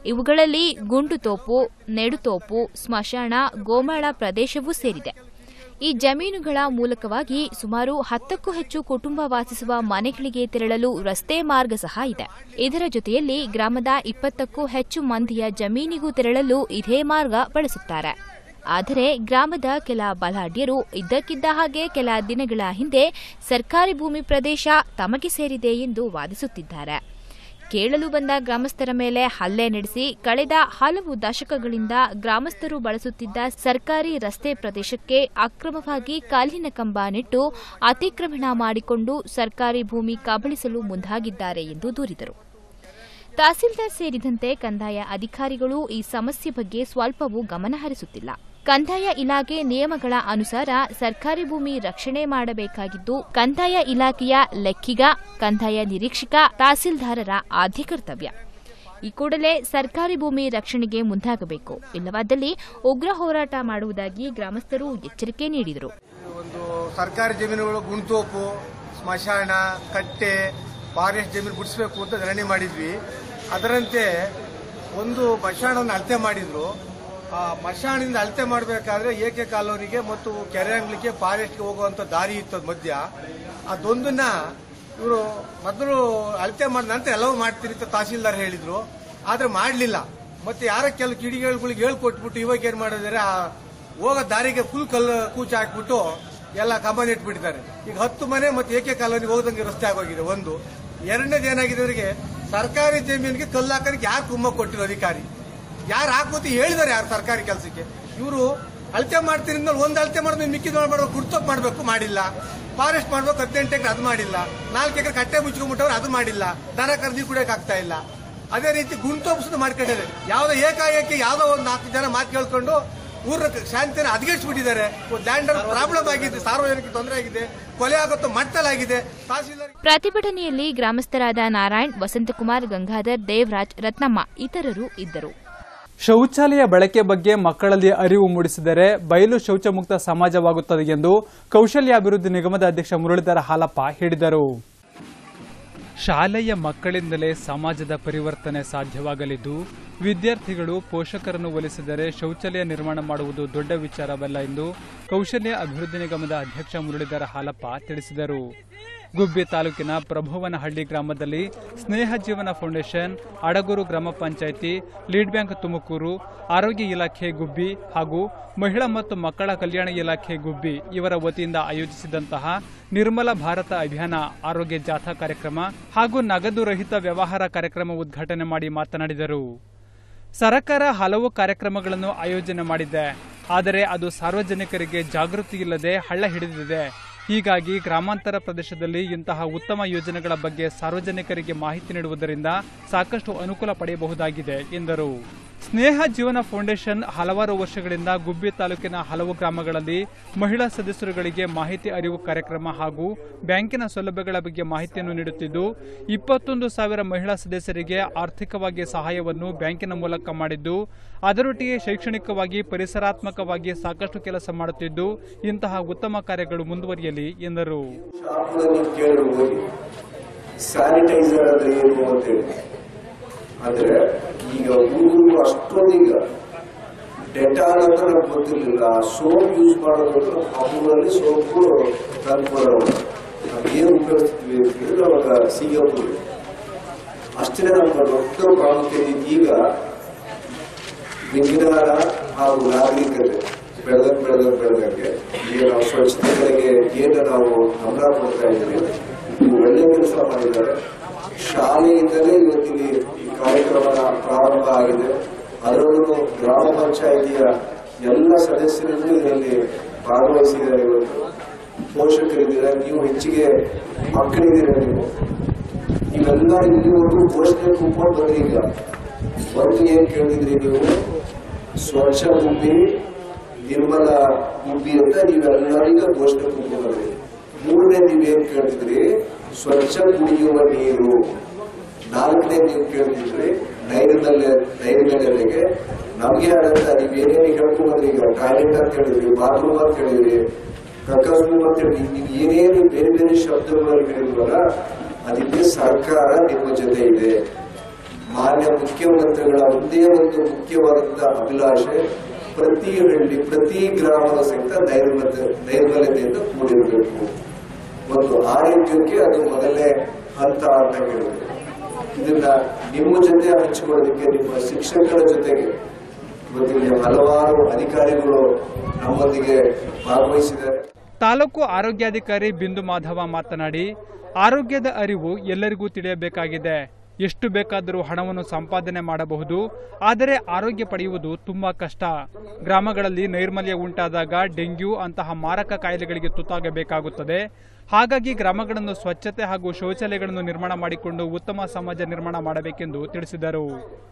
ಇವುಗಳಲ್ಲಿ ಗುಂಡುತೋಪು ನೆಡುತೋಪು ಸ್ಮಶಾನ ಗೋಮಾಳ ಪ್ರದೇಶವೂ ಸೇರಿದೆ ಈ ಜಮೀನುಗಳ ಮೂಲಕವಾಗಿ ಸುಮಾರು ಹತ್ತಕ್ಕೂ ಹೆಚ್ಚು ಕುಟುಂಬ ವಾಸಿಸುವ ಮನೆಗಳಿಗೆ ತೆರಳಲು ರಸ್ತೆ ಮಾರ್ಗ ಸಹ ಇದೆ ಇದರ ಜೊತೆಯಲ್ಲಿ ಗ್ರಾಮದ ಇಪ್ಪತ್ತಕ್ಕೂ ಹೆಚ್ಚು ಮಂದಿಯ ಜಮೀನಿಗೂ ತೆರಳಲು ಇದೇ ಮಾರ್ಗ ಬಳಸುತ್ತಾರೆ ಆದರೆ ಗ್ರಾಮದ ಕೆಲ ಬಲಾಢ್ಯರು ಇದ್ದಕ್ಕಿದ್ದ ಹಾಗೆ ಕೆಲ ದಿನಗಳ ಹಿಂದೆ ಸರ್ಕಾರಿ ಭೂಮಿ ಪ್ರದೇಶ ತಮಗೆ ಸೇರಿದೆ ಎಂದು ವಾದಿಸುತ್ತಿದ್ದಾರೆ ಕೇಳಲು ಬಂದ ಗ್ರಾಮಸ್ಥರ ಮೇಲೆ ಹಲ್ಲೆ ನಡೆಸಿ ಕಳೆದ ಹಲವು ದಶಕಗಳಿಂದ ಗ್ರಾಮಸ್ಥರು ಬಳಸುತ್ತಿದ್ದ ಸರ್ಕಾರಿ ರಸ್ತೆ ಪ್ರದೇಶಕ್ಕೆ ಅಕ್ರಮವಾಗಿ ಕಾಲಿನ ಕಂಬ ನೆಟ್ಟು ಅತಿಕ್ರಮಣ ಮಾಡಿಕೊಂಡು ಸರ್ಕಾರಿ ಭೂಮಿ ಕಬಳಿಸಲು ಮುಂದಾಗಿದ್ದಾರೆ ಎಂದು ದೂರಿದರು ತಹಸೀಲ್ದಾರ್ ಸೇರಿದಂತೆ ಕಂದಾಯ ಅಧಿಕಾರಿಗಳು ಈ ಸಮಸ್ಯೆ ಬಗ್ಗೆ ಸ್ವಲ್ಪವೂ ಗಮನ ಹರಿಸುತ್ತಿಲ್ಲ ಕಂದಾಯ ಇಲಾಖೆ ನಿಯಮಗಳ ಅನುಸಾರ ಸರ್ಕಾರಿ ಭೂಮಿ ರಕ್ಷಣೆ ಮಾಡಬೇಕಾಗಿದ್ದು ಕಂದಾಯ ಇಲಾಖೆಯ ಲೆಕ್ಕಿಗ ಕಂದಾಯ ನಿರೀಕ್ಷಕ ತಹಸೀಲ್ದಾರರ ಆದ್ಯ ಕರ್ತವ್ಯ ಈ ಕೂಡಲೇ ಸರ್ಕಾರಿ ಭೂಮಿ ರಕ್ಷಣೆಗೆ ಮುಂದಾಗಬೇಕು ಇಲ್ಲವಾದಲ್ಲಿ ಉಗ್ರ ಹೋರಾಟ ಮಾಡುವುದಾಗಿ ಗ್ರಾಮಸ್ಥರು ಎಚ್ಚರಿಕೆ ನೀಡಿದರು ಒಂದು ಸರ್ಕಾರಿ ಜಮೀನುಗಳು ಗುಂಡ್ತೋಪು ಸ್ಮಶಾನ ಕಟ್ಟೆ ಫಾರೆಸ್ಟ್ ಜಮೀನು ಬಿಡಿಸ್ಬೇಕು ಅಂತ ಧರಣಿ ಮಾಡಿದ್ವಿ ಅದರಂತೆ ಒಂದು ಮಶಾಣವನ್ನು ಅಳತೆ ಮಾಡಿದ್ರು ಆ ಮಶಾಣದಿಂದ ಅಳತೆ ಮಾಡಬೇಕಾದ್ರೆ ಏಕೆ ಕಾಲೋನಿಗೆ ಮತ್ತು ಕೆರೆ ಅಂಗ್ಲಿಕ್ಕೆ ಫಾರೆಸ್ಟ್ಗೆ ಹೋಗುವಂತ ದಾರಿ ಇತ್ತು ಅದ್ ಮಧ್ಯ ಅದೊಂದನ್ನ ಇವರು ಮೊದಲು ಅಳತೆ ಮಾಡಿದ ನಂತರ ಎಲ್ಲವೂ ಮಾಡ್ತೀನಿ ಅಂತ ತಹಸೀಲ್ದಾರ್ ಹೇಳಿದ್ರು ಆದ್ರೆ ಮಾಡಲಿಲ್ಲ ಮತ್ತೆ ಯಾರ ಕೆಲವು ಕಿಡಿಗೇಳುಗಳಿಗೆ ಹೇಳ್ಕೊಟ್ಬಿಟ್ಟು ಇವಾಗ ಏನ್ ಮಾಡಿದ್ದಾರೆ ಆ ಹೋಗೋ ದಾರಿಗೆ ಫುಲ್ ಕಲ್ಲು ಕೂಚ ಹಾಕ್ಬಿಟ್ಟು ಎಲ್ಲ ಕಂಬ ಇಟ್ಬಿಟ್ಟಿದ್ದಾರೆ ಈಗ ಹತ್ತು ಮನೆ ಮತ್ತೆ ಏಕೆ ಕಾಲೋನಿ ಹೋಗದಂಗೆ ರಸ್ತೆ ಆಗೋಗಿದೆ ಒಂದು ಎರಡನೇದು ಏನಾಗಿದೆ ಅವರಿಗೆ ಸರ್ಕಾರಿ ಜಮೀನಿಗೆ ಕಲ್ಲು ಹಾಕೋದಕ್ಕೆ ಯಾರು ಕುಮ್ಮ ಕೊಟ್ಟಿರೋ ಅಧಿಕಾರಿ ಯಾರು ಹಾಕೋತಿ ಹೇಳಿದಾರೆ ಯಾರು ಸರ್ಕಾರಿ ಕೆಲಸಕ್ಕೆ ಇವರು ಅಳತೆ ಮಾಡ್ತೀನಿ ಅಂದ್ಮೇಲೆ ಒಂದು ಅಳತೆ ಮಾಡಿದ್ರೆ ಮಿಕ್ಕಿದ ಮಾಡ್ಬೇಕು ಗುರ್ತಪ್ ಮಾಡಬೇಕು ಮಾಡಿಲ್ಲ ಫಾರೆಸ್ಟ್ ಮಾಡ್ಬೇಕು ಹದಿನೆಂಟು ಎಕರೆ ಅದು ಮಾಡಿಲ್ಲ ನಾಲ್ಕು ಎಕರೆ ಕಟ್ಟೆ ಮುಚ್ಕೊಂಡ್ಬಿಟ್ಟವ್ರು ಅದು ಮಾಡಿಲ್ಲ ದನ ಕರ್ದಿ ಕುಡಿಯಕ್ ಆಗ್ತಾ ಇಲ್ಲ ಅದೇ ರೀತಿ ಗುಂಟೋಪ್ಸ್ ಮಾಡ್ಕೊಂಡಿದ್ದಾರೆ ಯಾವ್ದೋ ಏಕಾಏಕಿ ಯಾವ್ದೋ ಒಂದು ನಾಲ್ಕು ಜನ ಮಾತು ಕೇಳ್ಕೊಂಡು ಊರ ಶಾಂತಿನ ಹದಗೆಡಿಸ್ಬಿಟ್ಟಿದ್ದಾರೆ ಲ್ಯಾಂಡ್ ಪ್ರಾಬ್ಲಮ್ ಆಗಿದೆ ಸಾರ್ವಜನಿಕ ತೊಂದರೆ ಆಗಿದೆ ಕೊಲೆ ಆಗುತ್ತೋ ಮಟ್ಟಲಾಗಿದೆ ತಹಸೀಲ್ದಾರ್ ಪ್ರತಿಭಟನೆಯಲ್ಲಿ ಗ್ರಾಮಸ್ಥರಾದ ನಾರಾಯಣ್ ವಸಂತಕುಮಾರ್ ಗಂಗಾಧರ್ ದೇವರಾಜ್ ರತ್ನಮ್ಮ ಇತರರು ಇದ್ದರು ಶೌಚಾಲಯ ಬಳಕೆ ಬಗ್ಗೆ ಮಕ್ಕಳಲ್ಲಿ ಅರಿವು ಮೂಡಿಸಿದರೆ ಬಯಲು ಶೌಚ ಮುಕ್ತ ಸಮಾಜವಾಗುತ್ತದೆ ಎಂದು ಕೌಶಲ್ಯಾಭಿವೃದ್ಧಿ ನಿಗಮದ ಅಧ್ಯಕ್ಷ ಮುರಳೀಧರ ಹಾಲಪ್ಪ ಹೇಳಿದರು ಶಾಲೆಯ ಮಕ್ಕಳಿಂದಲೇ ಸಮಾಜದ ಪರಿವರ್ತನೆ ಸಾಧ್ಯವಾಗಲಿದ್ದು ವಿದ್ಯಾರ್ಥಿಗಳು ಪೋಷಕರನ್ನು ಒಲಿಸಿದರೆ ಶೌಚಾಲಯ ನಿರ್ಮಾಣ ಮಾಡುವುದು ದೊಡ್ಡ ವಿಚಾರವಲ್ಲ ಎಂದು ಕೌಶಲ್ಯ ಅಭಿವೃದ್ಧಿ ನಿಗಮದ ಅಧ್ಯಕ್ಷ ಮುರಳೀಧರ ಹಾಲಪ್ಪ ತಿಳಿಸಿದರು ಗುಬ್ಬಿ ತಾಲೂಕಿನ ಪ್ರಭುವನಹಳ್ಳಿ ಗ್ರಾಮದಲ್ಲಿ ಸ್ನೇಹ ಜೀವನ ಫೌಂಡೇಶನ್ ಅಡಗೂರು ಗ್ರಾಮ ಪಂಚಾಯಿತಿ ಲೀಡ್ ಬ್ಯಾಂಕ್ ತುಮಕೂರು ಆರೋಗ್ಯ ಇಲಾಖೆ ಗುಬ್ಬಿ ಹಾಗೂ ಮಹಿಳಾ ಮತ್ತು ಮಕ್ಕಳ ಕಲ್ಯಾಣ ಇಲಾಖೆ ಗುಬ್ಬಿ ಇವರ ವತಿಯಿಂದ ಆಯೋಜಿಸಿದಂತಹ ನಿರ್ಮಲ ಭಾರತ ಅಭಿಯಾನ ಆರೋಗ್ಯ ಜಾಥಾ ಕಾರ್ಯಕ್ರಮ ಹಾಗೂ ನಗದು ರಹಿತ ವ್ಯವಹಾರ ಕಾರ್ಯಕ್ರಮ ಉದ್ಘಾಟನೆ ಮಾಡಿ ಮಾತನಾಡಿದರು ಸರ್ಕಾರ ಹಲವು ಕಾರ್ಯಕ್ರಮಗಳನ್ನು ಆಯೋಜನೆ ಮಾಡಿದೆ ಆದರೆ ಅದು ಸಾರ್ವಜನಿಕರಿಗೆ ಜಾಗೃತಿ ಇಲ್ಲದೆ ಹಳ್ಳ ಹಿಡಿದಿದೆ ಹೀಗಾಗಿ ಗ್ರಾಮಾಂತರ ಪ್ರದೇಶದಲ್ಲಿ ಇಂತಹ ಉತ್ತಮ ಯೋಜನೆಗಳ ಬಗ್ಗೆ ಸಾರ್ವಜನಿಕರಿಗೆ ಮಾಹಿತಿ ನೀಡುವುದರಿಂದ ಸಾಕಷ್ಟು ಅನುಕೂಲ ಪಡೆಯಬಹುದಾಗಿದೆ ಎಂದರು ಸ್ನೇಹ ಜೀವನ ಫೌಂಡೇಶನ್ ಹಲವಾರು ವರ್ಷಗಳಿಂದ ಗುಬ್ಬಿ ತಾಲೂಕಿನ ಹಲವು ಗ್ರಾಮಗಳಲ್ಲಿ ಮಹಿಳಾ ಸದಸ್ಯರುಗಳಿಗೆ ಮಾಹಿತಿ ಅರಿವು ಕಾರ್ಯಕ್ರಮ ಹಾಗೂ ಬ್ಯಾಂಕಿನ ಸೌಲಭ್ಯಗಳ ಬಗ್ಗೆ ಮಾಹಿತಿಯನ್ನು ನೀಡುತ್ತಿದ್ದು ಇಪ್ಪತ್ತೊಂದು ಸಾವಿರ ಮಹಿಳಾ ಸದಸ್ಯರಿಗೆ ಆರ್ಥಿಕವಾಗಿ ಸಹಾಯವನ್ನು ಬ್ಯಾಂಕಿನ ಮೂಲಕ ಮಾಡಿದ್ದು ಅದರೊಟ್ಟಿಗೆ ಶೈಕ್ಷಣಿಕವಾಗಿ ಪರಿಸರಾತ್ಮಕವಾಗಿ ಸಾಕಷ್ಟು ಕೆಲಸ ಮಾಡುತ್ತಿದ್ದು ಇಂತಹ ಉತ್ತಮ ಕಾರ್ಯಗಳು ಮುಂದುವರಿಯಲಿ ಎಂದರು ಶಾಪ್ನಲ್ಲಿ ಕೇಳಿ ಹೋಗಿ ಸ್ಯಾನಿಟೈಸರ್ ಅಂದ್ರೆ ಏನು ಅಂತೇಳಿ ಅಂದ್ರೆ ಈಗ ಹುಡುಗರು ಅಷ್ಟೊಂದೀಗ ಡೆಟಾಲ್ ಅಂತ ನಮ್ಗೆ ಗೊತ್ತಿರಲಿಲ್ಲ ಸೋಪ್ ಯೂಸ್ ಮಾಡೋದು ಅವುಗಳಲ್ಲಿ ಸೋಪು ತಂದ್ಕೊಡೋರು ನಾವು ಏನು ಉಪಯೋಗಿಸ್ತೀವಿ ಅಂತ ಹೇಳಿದ್ರೆ ಅವಾಗ ಸಿಗಪ್ಪು ಅಷ್ಟೇ ನಮ್ಮ ದೊಡ್ಡ ಪ್ರಾಮುಖ್ಯತೆ ಇತ್ತು. ಈಗ ವಿಜ್ಞಾನ ಹಾಗೂ ನಾಗರಿಕತೆ ಬೆಳೆದಂಗೆ ಬೆಳೆದಂಗೆ ಬೆಳೆದಂಗೆ ಈಗ ನಾವು ಸ್ವಚ್ಛತೆ ಕಡೆಗೆ ಏನು ನಾವು ಗಮನ ಕೊಡ್ತಾ ಇದ್ದೀವಿ ಇವು ಒಳ್ಳೆ ಕೆಲಸ ಮಾಡಿದ್ದಾರೆ ಶಾಲೆಯಿಂದಲೇ ಇವತ್ತಿಗೆ ಈ ಕಾರ್ಯಕ್ರಮ ಪ್ರಾರಂಭ ಆಗಿದೆ ಅದರಲ್ಲೂ ಗ್ರಾಮ ಪಂಚಾಯಿತಿಯ ಎಲ್ಲ ಸದಸ್ಯರಿಗೂ ಇದರಲ್ಲಿ ಭಾಗವಹಿಸಿದ್ದಾರೆ ಇವತ್ತು ಪೋಷಕರಿದ್ದೀರಾ ನೀವು ಹೆಚ್ಚಿಗೆ ಮಕ್ಕಳಿದ್ದೀರಾ ನೀವು ಇವೆಲ್ಲ ಇಲ್ಲಿವರೆಗೂ ಘೋಷಣೆ ಕೂತ್ಕೊಂಡು ಬಂದಿಲ್ಲ ಒಂದು ಏನ್ ಕೇಳಿದ್ರಿ ನೀವು ಸ್ವಚ್ಛ ಗುಬ್ಬಿ ನಿರ್ಮಲ ಗುಬ್ಬಿ ಅಂತ ನೀವೆಲ್ಲರಿಗೂ ಘೋಷಣೆ ಕೂತ್ಕೊಂಡ್ರಿ ಮೂರನೇ ನೀವು ಏನ್ ಕೇಳ್ತಿದ್ರಿ ಸ್ವಚ್ಛ ಕುಡಿಯುವ ನೀರು ನಾಲ್ಕನೇ ನೀವು ಕೇಳ್ತಿದ್ರಿ ನೈರ್ಮಲ್ಯ ನೈರ್ಮಲ್ಯತೆಗೆ ನಮ್ಗೆ ಆದಂತ ನೀವು ಏನೇನು ಹೇಳ್ಕೊಂಡ್ರಿ ಈಗ ಟಾಯ್ಲೆಟ್ ಅಂತ ಹೇಳಿದ್ರಿ ಬಾತ್ರೂಮ್ ಅಂತ ಹೇಳಿದ್ರಿ ಕಕ್ಕಸ್ರೂಮ್ ಅಂತ ಹೇಳಿದ್ರಿ ನೀವು ಏನೇನು ಬೇರೆ ಬೇರೆ ಶಬ್ದಗಳನ್ನು ಹೇಳಿದ್ವಲ್ಲ ಅದಕ್ಕೆ ಸರ್ಕಾರ ನಿಮ್ಮ ಜೊತೆ ಇದೆ ಮಾನ್ಯ ಮುಖ್ಯಮಂತ್ರಿಗಳ ಒಂದೇ ಒಂದು ಮುಖ್ಯವಾದಂತಹ ಅಭಿಲಾಷೆ ಪ್ರತಿ ಹಳ್ಳಿ ಪ್ರತಿ ಗ್ರಾಮದ ಸಹಿತ ನೈರ್ಮಲ್ಯ ನೈರ್ಮಲ್ಯತೆಯಿಂದ ಕೂಡಿರಬೇಕು ಮತ್ತು ಆರೋಗ್ಯಕ್ಕೆ ಅದು ಮೊದಲನೇ ಹಂತ ಅಂತ ಹೇಳಿದ್ರು ಇದನ್ನ ನಿಮ್ಮ ಜೊತೆ ಹಂಚಿಕೊಳ್ಳೋದಕ್ಕೆ ನಿಮ್ಮ ಶಿಕ್ಷಕರ ಜೊತೆಗೆ ಇವತ್ತಿಲ್ಲಿ ಹಲವಾರು ಅಧಿಕಾರಿಗಳು ನಮ್ಮೊಂದಿಗೆ ಭಾಗವಹಿಸಿದ್ದಾರೆ ತಾಲೂಕು ಆರೋಗ್ಯಾಧಿಕಾರಿ ಬಿಂದು ಮಾಧವ ಮಾತನಾಡಿ ಆರೋಗ್ಯದ ಅರಿವು ಎಲ್ಲರಿಗೂ ತಿಳಿಯಬೇಕಾಗಿದೆ ಎಷ್ಟು ಬೇಕಾದರೂ ಹಣವನ್ನು ಸಂಪಾದನೆ ಮಾಡಬಹುದು ಆದರೆ ಆರೋಗ್ಯ ಪಡೆಯುವುದು ತುಂಬಾ ಕಷ್ಟ ಗ್ರಾಮಗಳಲ್ಲಿ ನೈರ್ಮಲ್ಯ ಉಂಟಾದಾಗ ಡೆಂಗ್ಯೂ ಅಂತಹ ಮಾರಕ ಕಾಯಿಲೆಗಳಿಗೆ ತುತ್ತಾಗಬೇಕಾಗುತ್ತದೆ ಹಾಗಾಗಿ ಗ್ರಾಮಗಳನ್ನು ಸ್ವಚ್ಛತೆ ಹಾಗೂ ಶೌಚಾಲಯಗಳನ್ನು ನಿರ್ಮಾಣ ಮಾಡಿಕೊಂಡು ಉತ್ತಮ ಸಮಾಜ ನಿರ್ಮಾಣ ಮಾಡಬೇಕೆಂದು ತಿಳಿಸಿದರು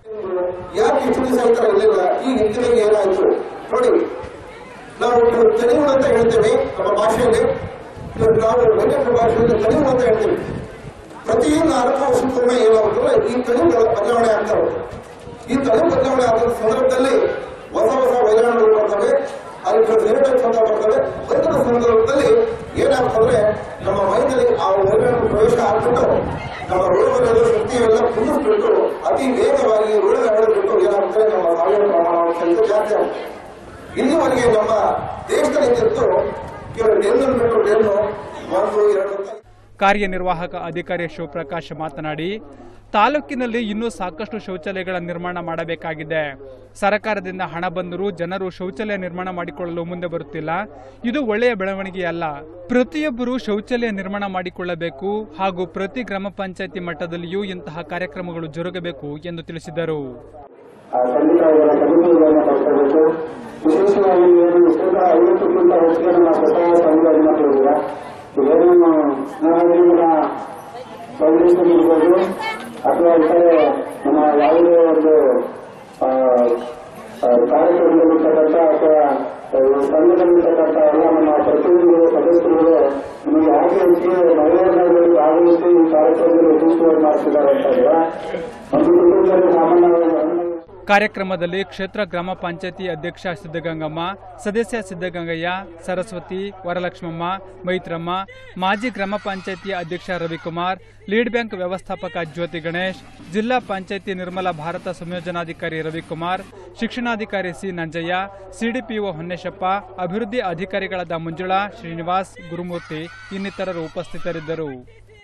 ಯಾಕೆ ಇಷ್ಟು ದಿವಸ ಈ ತರ ಇರಲಿಲ್ಲ ಈಗ ಇತ್ತೀಚೆಗೆ ಏನಾಯ್ತು ನೋಡಿ ನಾವು ತಣಿವು ಅಂತ ಹೇಳ್ತೇವೆ ನಮ್ಮ ಭಾಷೆಯಲ್ಲಿ ಇವತ್ತು ನಾವು ವೆಂಕಟ ಭಾಷೆಯಲ್ಲಿ ತಣಿವು ಅಂತ ಹೇಳ್ತೀವಿ ಪ್ರತಿ ನಾಲ್ಕು ವರ್ಷಕ್ಕೊಮ್ಮೆ ಏನಾಗುತ್ತಲ್ಲ ಈ ತಣಿವುಗಳ ಬದಲಾವಣೆ ಆಗ್ತವೆ ಈ ತಣಿವು ಬದಲಾವಣೆ ಆದ ಸಂದರ್ಭದಲ್ಲಿ ಹೊಸ ಹೊಸ ವೈರಾಣುಗಳು ಬರ್ತವೆ ಅದಕ್ಕೆ ರಿಲೇಟೆಡ್ ಅಂತ ಬರ್ತವೆ ಬಂದ ಸಂದರ್ಭದಲ್ಲಿ ಏನಾಗ್ತಂದ್ರೆ ನಮ್ಮ ಮೈನಲ್ಲಿ ಆ ವೈರಾಣು ಪ್ರವೇಶ ಆಗ್ಬಿಟ್ಟು ನಮ್ಮ ರೋಗದ ಶಕ್ತಿಯೆಲ್ಲ ಕುಂದಿಸ್ಬಿಟ್ಟು ಅತಿ ವೇಗವಾಗಿ ರೋಗ ಹರಡ್ಬಿಟ್ಟು ಏನಾಗ್ತದೆ ನಮ್ಮ ಸಾವಿನ ಪ್ರಮಾಣ ಸ್ವಲ್ಪ ಜಾಸ್ತಿ ಆಗುತ್ತೆ ಇಲ್ಲಿವರೆಗೆ ನಮ್ಮ ದೇಶದಲ್ಲಿ ಇದ್ದಿತ್ತು ಕೆಲವು ಡೆನ್ನು ಬಿಟ್ಟು ಡೆನ್ನು ಒಂದು ಎರಡು ಅಂತ ಕಾರ್ಯನಿರ್ವಾಹಕ ಅಧಿಕಾರಿ ಶಿವಪ್ರಕಾಶ್ ಮಾತನಾಡಿ ತಾಲೂಕಿನಲ್ಲಿ ಇನ್ನೂ ಸಾಕಷ್ಟು ಶೌಚಾಲಯಗಳ ನಿರ್ಮಾಣ ಮಾಡಬೇಕಾಗಿದೆ ಸರ್ಕಾರದಿಂದ ಹಣ ಬಂದರೂ ಜನರು ಶೌಚಾಲಯ ನಿರ್ಮಾಣ ಮಾಡಿಕೊಳ್ಳಲು ಮುಂದೆ ಬರುತ್ತಿಲ್ಲ ಇದು ಒಳ್ಳೆಯ ಬೆಳವಣಿಗೆಯಲ್ಲ ಪ್ರತಿಯೊಬ್ಬರು ಶೌಚಾಲಯ ನಿರ್ಮಾಣ ಮಾಡಿಕೊಳ್ಳಬೇಕು ಹಾಗೂ ಪ್ರತಿ ಗ್ರಾಮ ಪಂಚಾಯತಿ ಮಟ್ಟದಲ್ಲಿಯೂ ಇಂತಹ ಕಾರ್ಯಕ್ರಮಗಳು ಜರುಗಬೇಕು ಎಂದು ತಿಳಿಸಿದರು ಖಂಡಿತ ಇದರ ಸದುಪಯೋಗವನ್ನು ಪಡಿಸಬೇಕು ವಿಶೇಷವಾಗಿ ಏನು ಶೇಕಡ ಐವತ್ತಕ್ಕಿಂತ ಹೆಚ್ಚಿಗೆ ನಮ್ಮ ಸ್ವಸಹಾಯ ಸಂಘಗಳನ್ನ ಕೊಡಿದ್ದೀರಾ ಇದೇನು ಸ್ನೇಹದಿಂದ ಫೌಂಡೇಶನ್ ಇರ್ಬೋದು ಅಥವಾ ಇತರೆ ನಮ್ಮ ಯಾವುದೇ ಒಂದು ಆ, ಆ, ಕಾರ್ಯಕ್ರಮದಲ್ಲಿರ್ತಕ್ಕಂಥ ಅಥವಾ ಸಂಘದಲ್ಲಿರ್ತಕ್ಕಂಥ ಎಲ್ಲ ನಮ್ಮ ಪ್ರತಿನಿಧಿಗಳು ಸದಸ್ಯರುಗಳು ನಿಮಗೆ ಯಾಕೆ ಹೆಚ್ಚಿಗೆ ಮಹಿಳೆಯರಲ್ಲಿ ಭಾಗವಹಿಸಿ ಈ ಕಾರ್ಯಕ್ರಮದಲ್ಲಿ ಯಶಸ್ವಿಯಾಗಿ ಮಾಡ್ತಿದ್ದಾರೆ ಅಂತಂದ್ರೆ ಒಂದು ಕುಟುಂಬದಲ್ಲಿ ಸಾಮಾನ್ಯವಾಗಿ ಕಾರ್ಯಕ್ರಮದಲ್ಲಿ ಕ್ಷೇತ್ರ ಗ್ರಾಮ ಪಂಚಾಯತಿ ಅಧ್ಯಕ್ಷ ಸಿದ್ದಗಂಗಮ್ಮ ಸದಸ್ಯ ಸಿದ್ದಗಂಗಯ್ಯ ಸರಸ್ವತಿ ವರಲಕ್ಷ್ಮಮ್ಮ ಮೈತ್ರಮ್ಮ ಮಾಜಿ ಗ್ರಾಮ ಪಂಚಾಯತಿ ಅಧ್ಯಕ್ಷ ರವಿಕುಮಾರ್ ಲೀಡ್ ಬ್ಯಾಂಕ್ ವ್ಯವಸ್ಥಾಪಕ ಜ್ಯೋತಿ ಗಣೇಶ್ ಜಿಲ್ಲಾ ಪಂಚಾಯತಿ ನಿರ್ಮಲಾ ಭಾರತ ಸಂಯೋಜನಾಧಿಕಾರಿ ರವಿಕುಮಾರ್ ಶಿಕ್ಷಣಾಧಿಕಾರಿ ಸಿ ನಂಜಯ್ಯ ಸಿಡಿಪಿಒ ಹೊನ್ನೇಶಪ್ಪ ಅಭಿವೃದ್ಧಿ ಅಧಿಕಾರಿಗಳಾದ ಮಂಜುಳಾ ಶ್ರೀನಿವಾಸ್ ಗುರುಮೂರ್ತಿ ಇನ್ನಿತರರು ಉಪಸ್ಥಿತರಿದ್ದರು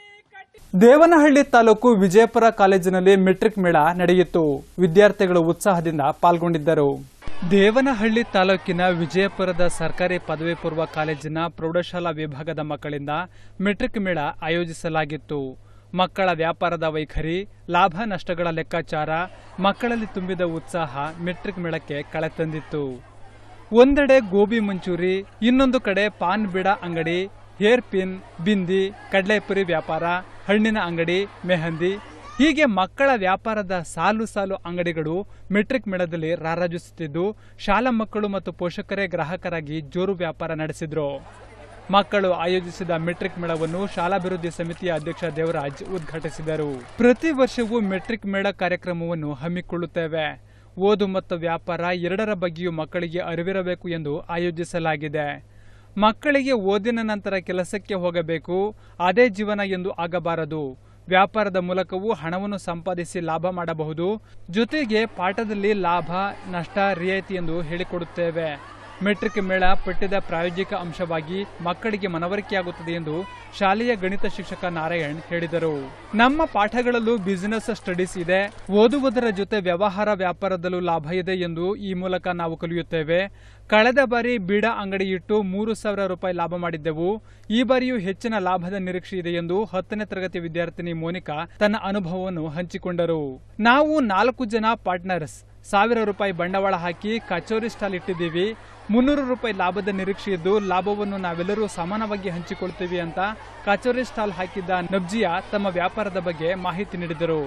ದೇವನಹಳ್ಳಿ ತಾಲೂಕು ವಿಜಯಪುರ ಕಾಲೇಜಿನಲ್ಲಿ ಮೆಟ್ರಿಕ್ ಮೇಳ ನಡೆಯಿತು ವಿದ್ಯಾರ್ಥಿಗಳು ಉತ್ಸಾಹದಿಂದ ಪಾಲ್ಗೊಂಡಿದ್ದರು ದೇವನಹಳ್ಳಿ ತಾಲೂಕಿನ ವಿಜಯಪುರದ ಸರ್ಕಾರಿ ಪದವಿ ಪೂರ್ವ ಕಾಲೇಜಿನ ಪ್ರೌಢಶಾಲಾ ವಿಭಾಗದ ಮಕ್ಕಳಿಂದ ಮೆಟ್ರಿಕ್ ಮೇಳ ಆಯೋಜಿಸಲಾಗಿತ್ತು ಮಕ್ಕಳ ವ್ಯಾಪಾರದ ವೈಖರಿ ಲಾಭ ನಷ್ಟಗಳ ಲೆಕ್ಕಾಚಾರ ಮಕ್ಕಳಲ್ಲಿ ತುಂಬಿದ ಉತ್ಸಾಹ ಮೆಟ್ರಿಕ್ ಮೇಳಕ್ಕೆ ಕಳೆ ತಂದಿತ್ತು ಒಂದೆಡೆ ಗೋಬಿ ಮಂಚೂರಿ ಇನ್ನೊಂದು ಕಡೆ ಪಾನ್ ಬಿಡ ಅಂಗಡಿ ಹೇರ್ ಪಿನ್ ಬಿಂದಿ ಕಡಲೆಪುರಿ ವ್ಯಾಪಾರ ಹಣ್ಣಿನ ಅಂಗಡಿ ಮೆಹಂದಿ ಹೀಗೆ ಮಕ್ಕಳ ವ್ಯಾಪಾರದ ಸಾಲು ಸಾಲು ಅಂಗಡಿಗಳು ಮೆಟ್ರಿಕ್ ಮೇಳದಲ್ಲಿ ರಾರಾಜಿಸುತ್ತಿದ್ದು ಶಾಲಾ ಮಕ್ಕಳು ಮತ್ತು ಪೋಷಕರೇ ಗ್ರಾಹಕರಾಗಿ ಜೋರು ವ್ಯಾಪಾರ ನಡೆಸಿದ್ರು ಮಕ್ಕಳು ಆಯೋಜಿಸಿದ ಮೆಟ್ರಿಕ್ ಮೇಳವನ್ನು ಶಾಲಾಭಿವೃದ್ಧಿ ಸಮಿತಿಯ ಅಧ್ಯಕ್ಷ ದೇವರಾಜ್ ಉದ್ಘಾಟಿಸಿದರು ಪ್ರತಿ ವರ್ಷವೂ ಮೆಟ್ರಿಕ್ ಮೇಳ ಕಾರ್ಯಕ್ರಮವನ್ನು ಹಮ್ಮಿಕೊಳ್ಳುತ್ತೇವೆ ಓದು ಮತ್ತು ವ್ಯಾಪಾರ ಎರಡರ ಬಗ್ಗೆಯೂ ಮಕ್ಕಳಿಗೆ ಅರಿವಿರಬೇಕು ಎಂದು ಆಯೋಜಿಸಲಾಗಿದೆ ಮಕ್ಕಳಿಗೆ ಓದಿನ ನಂತರ ಕೆಲಸಕ್ಕೆ ಹೋಗಬೇಕು ಅದೇ ಜೀವನ ಎಂದು ಆಗಬಾರದು ವ್ಯಾಪಾರದ ಮೂಲಕವೂ ಹಣವನ್ನು ಸಂಪಾದಿಸಿ ಲಾಭ ಮಾಡಬಹುದು ಜೊತೆಗೆ ಪಾಠದಲ್ಲಿ ಲಾಭ ನಷ್ಟ ರಿಯಾಯಿತಿ ಎಂದು ಹೇಳಿಕೊಡುತ್ತೇವೆ ಮೆಟ್ರಿಕ್ ಮೇಳ ಪಠ್ಯದ ಪ್ರಾಯೋಗಿಕ ಅಂಶವಾಗಿ ಮಕ್ಕಳಿಗೆ ಮನವರಿಕೆಯಾಗುತ್ತದೆ ಎಂದು ಶಾಲೆಯ ಗಣಿತ ಶಿಕ್ಷಕ ನಾರಾಯಣ್ ಹೇಳಿದರು ನಮ್ಮ ಪಾಠಗಳಲ್ಲೂ ಬಿಸಿನೆಸ್ ಸ್ಟಡೀಸ್ ಇದೆ ಓದುವುದರ ಜೊತೆ ವ್ಯವಹಾರ ವ್ಯಾಪಾರದಲ್ಲೂ ಲಾಭ ಇದೆ ಎಂದು ಈ ಮೂಲಕ ನಾವು ಕಲಿಯುತ್ತೇವೆ ಕಳೆದ ಬಾರಿ ಬೀಡ ಅಂಗಡಿ ಇಟ್ಟು ಮೂರು ಸಾವಿರ ರೂಪಾಯಿ ಲಾಭ ಮಾಡಿದ್ದೆವು ಈ ಬಾರಿಯೂ ಹೆಚ್ಚಿನ ಲಾಭದ ನಿರೀಕ್ಷೆ ಇದೆ ಎಂದು ಹತ್ತನೇ ತರಗತಿ ವಿದ್ಯಾರ್ಥಿನಿ ಮೋನಿಕಾ ತನ್ನ ಅನುಭವವನ್ನು ಹಂಚಿಕೊಂಡರು ನಾವು ನಾಲ್ಕು ಜನ ಪಾರ್ಟ್ನರ್ಸ್ ಸಾವಿರ ರೂಪಾಯಿ ಬಂಡವಾಳ ಹಾಕಿ ಕಚೋರಿ ಸ್ಟಾಲ್ ಇಟ್ಟಿದ್ದೀವಿ ಮುನ್ನೂರು ರೂಪಾಯಿ ಲಾಭದ ನಿರೀಕ್ಷೆ ಇದ್ದು ಲಾಭವನ್ನು ನಾವೆಲ್ಲರೂ ಸಮಾನವಾಗಿ ಹಂಚಿಕೊಳ್ತೀವಿ ಅಂತ ಕಚೋರಿ ಸ್ಟಾಲ್ ಹಾಕಿದ್ದ ನಬ್ಜಿಯಾ ತಮ್ಮ ವ್ಯಾಪಾರದ ಬಗ್ಗೆ ಮಾಹಿತಿ ನೀಡಿದರು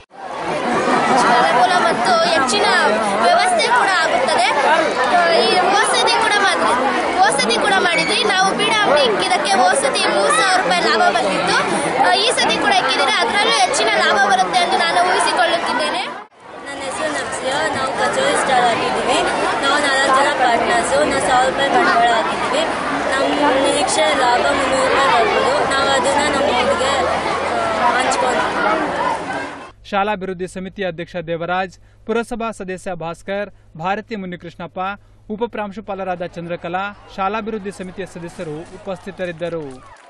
ಅನುಕೂಲ ಮತ್ತು ಹೆಚ್ಚಿನ ವ್ಯವಸ್ಥೆ ಕೂಡ ಆಗುತ್ತದೆ ಈ ವಸತಿ ಕೂಡ ಮಾಡಿದ್ವಿ ವಸತಿ ಕೂಡ ಮಾಡಿದ್ವಿ ನಾವು ಬೀಡ ಅಂಗಡಿ ಇಕ್ಕಿದ್ದಕ್ಕೆ ವಸತಿ ಮೂರು ಸಾವಿರ ರೂಪಾಯಿ ಲಾಭ ಬಂದಿತ್ತು ಆ, ಈ ಸತಿ ಕೂಡ ಇಕ್ಕಿದರೆ ಅದರಲ್ಲೂ ಹೆಚ್ಚಿನ ಲಾಭ ಬರುತ್ತೆ ಎಂದು ನಾನು ಊಹಿಸಿಕೊಳ್ಳುತ್ತಿದ್ದೇನೆ ನನ್ನ ಹೆಸರು ನಕ್ಸಿಯಾ ನಾವು ಕಚೋರಿ ಸ್ಟಾಲ್ ಹಾಕಿದ್ದೀವಿ ನಾವು ನಾಲ್ಕು ಜನ ಪಾರ್ಟ್ನರ್ಸು ನಾವು ಸಾವಿರ ರೂಪಾಯಿ ಬಂಡವಾಳ ಹಾಕಿದ್ದೀವಿ ನಮ್ಮ ನಿರೀಕ್ಷೆ ಲಾಭ ಮುನ್ನೂರು ರೂಪಾಯಿ ಬರ್ಬೋದು ನಾವು ಅದನ್ನು ನಮ್ಮ ಹುಡುಗೆ ಹಂಚ್ಕೊಂತೀವಿ ಶಾಲಾಭಿವೃದ್ಧಿ ಸಮಿತಿ ಅಧ್ಯಕ್ಷ ದೇವರಾಜ್ ಪುರಸಭಾ ಸದಸ್ಯ ಭಾಸ್ಕರ್ ಭಾರತಿ ಮುನಿಕೃಷ್ಣಪ್ಪ ಉಪಪ್ರಾಂಶುಪಾಲರಾದ ಚಂದ್ರಕಲಾ ಶಾಲಾಭಿವೃದ್ಧಿ ಸಮಿತಿಯ ಸದಸ್ಯರು ಉಪಸ್ಥಿತರಿದ್ದರು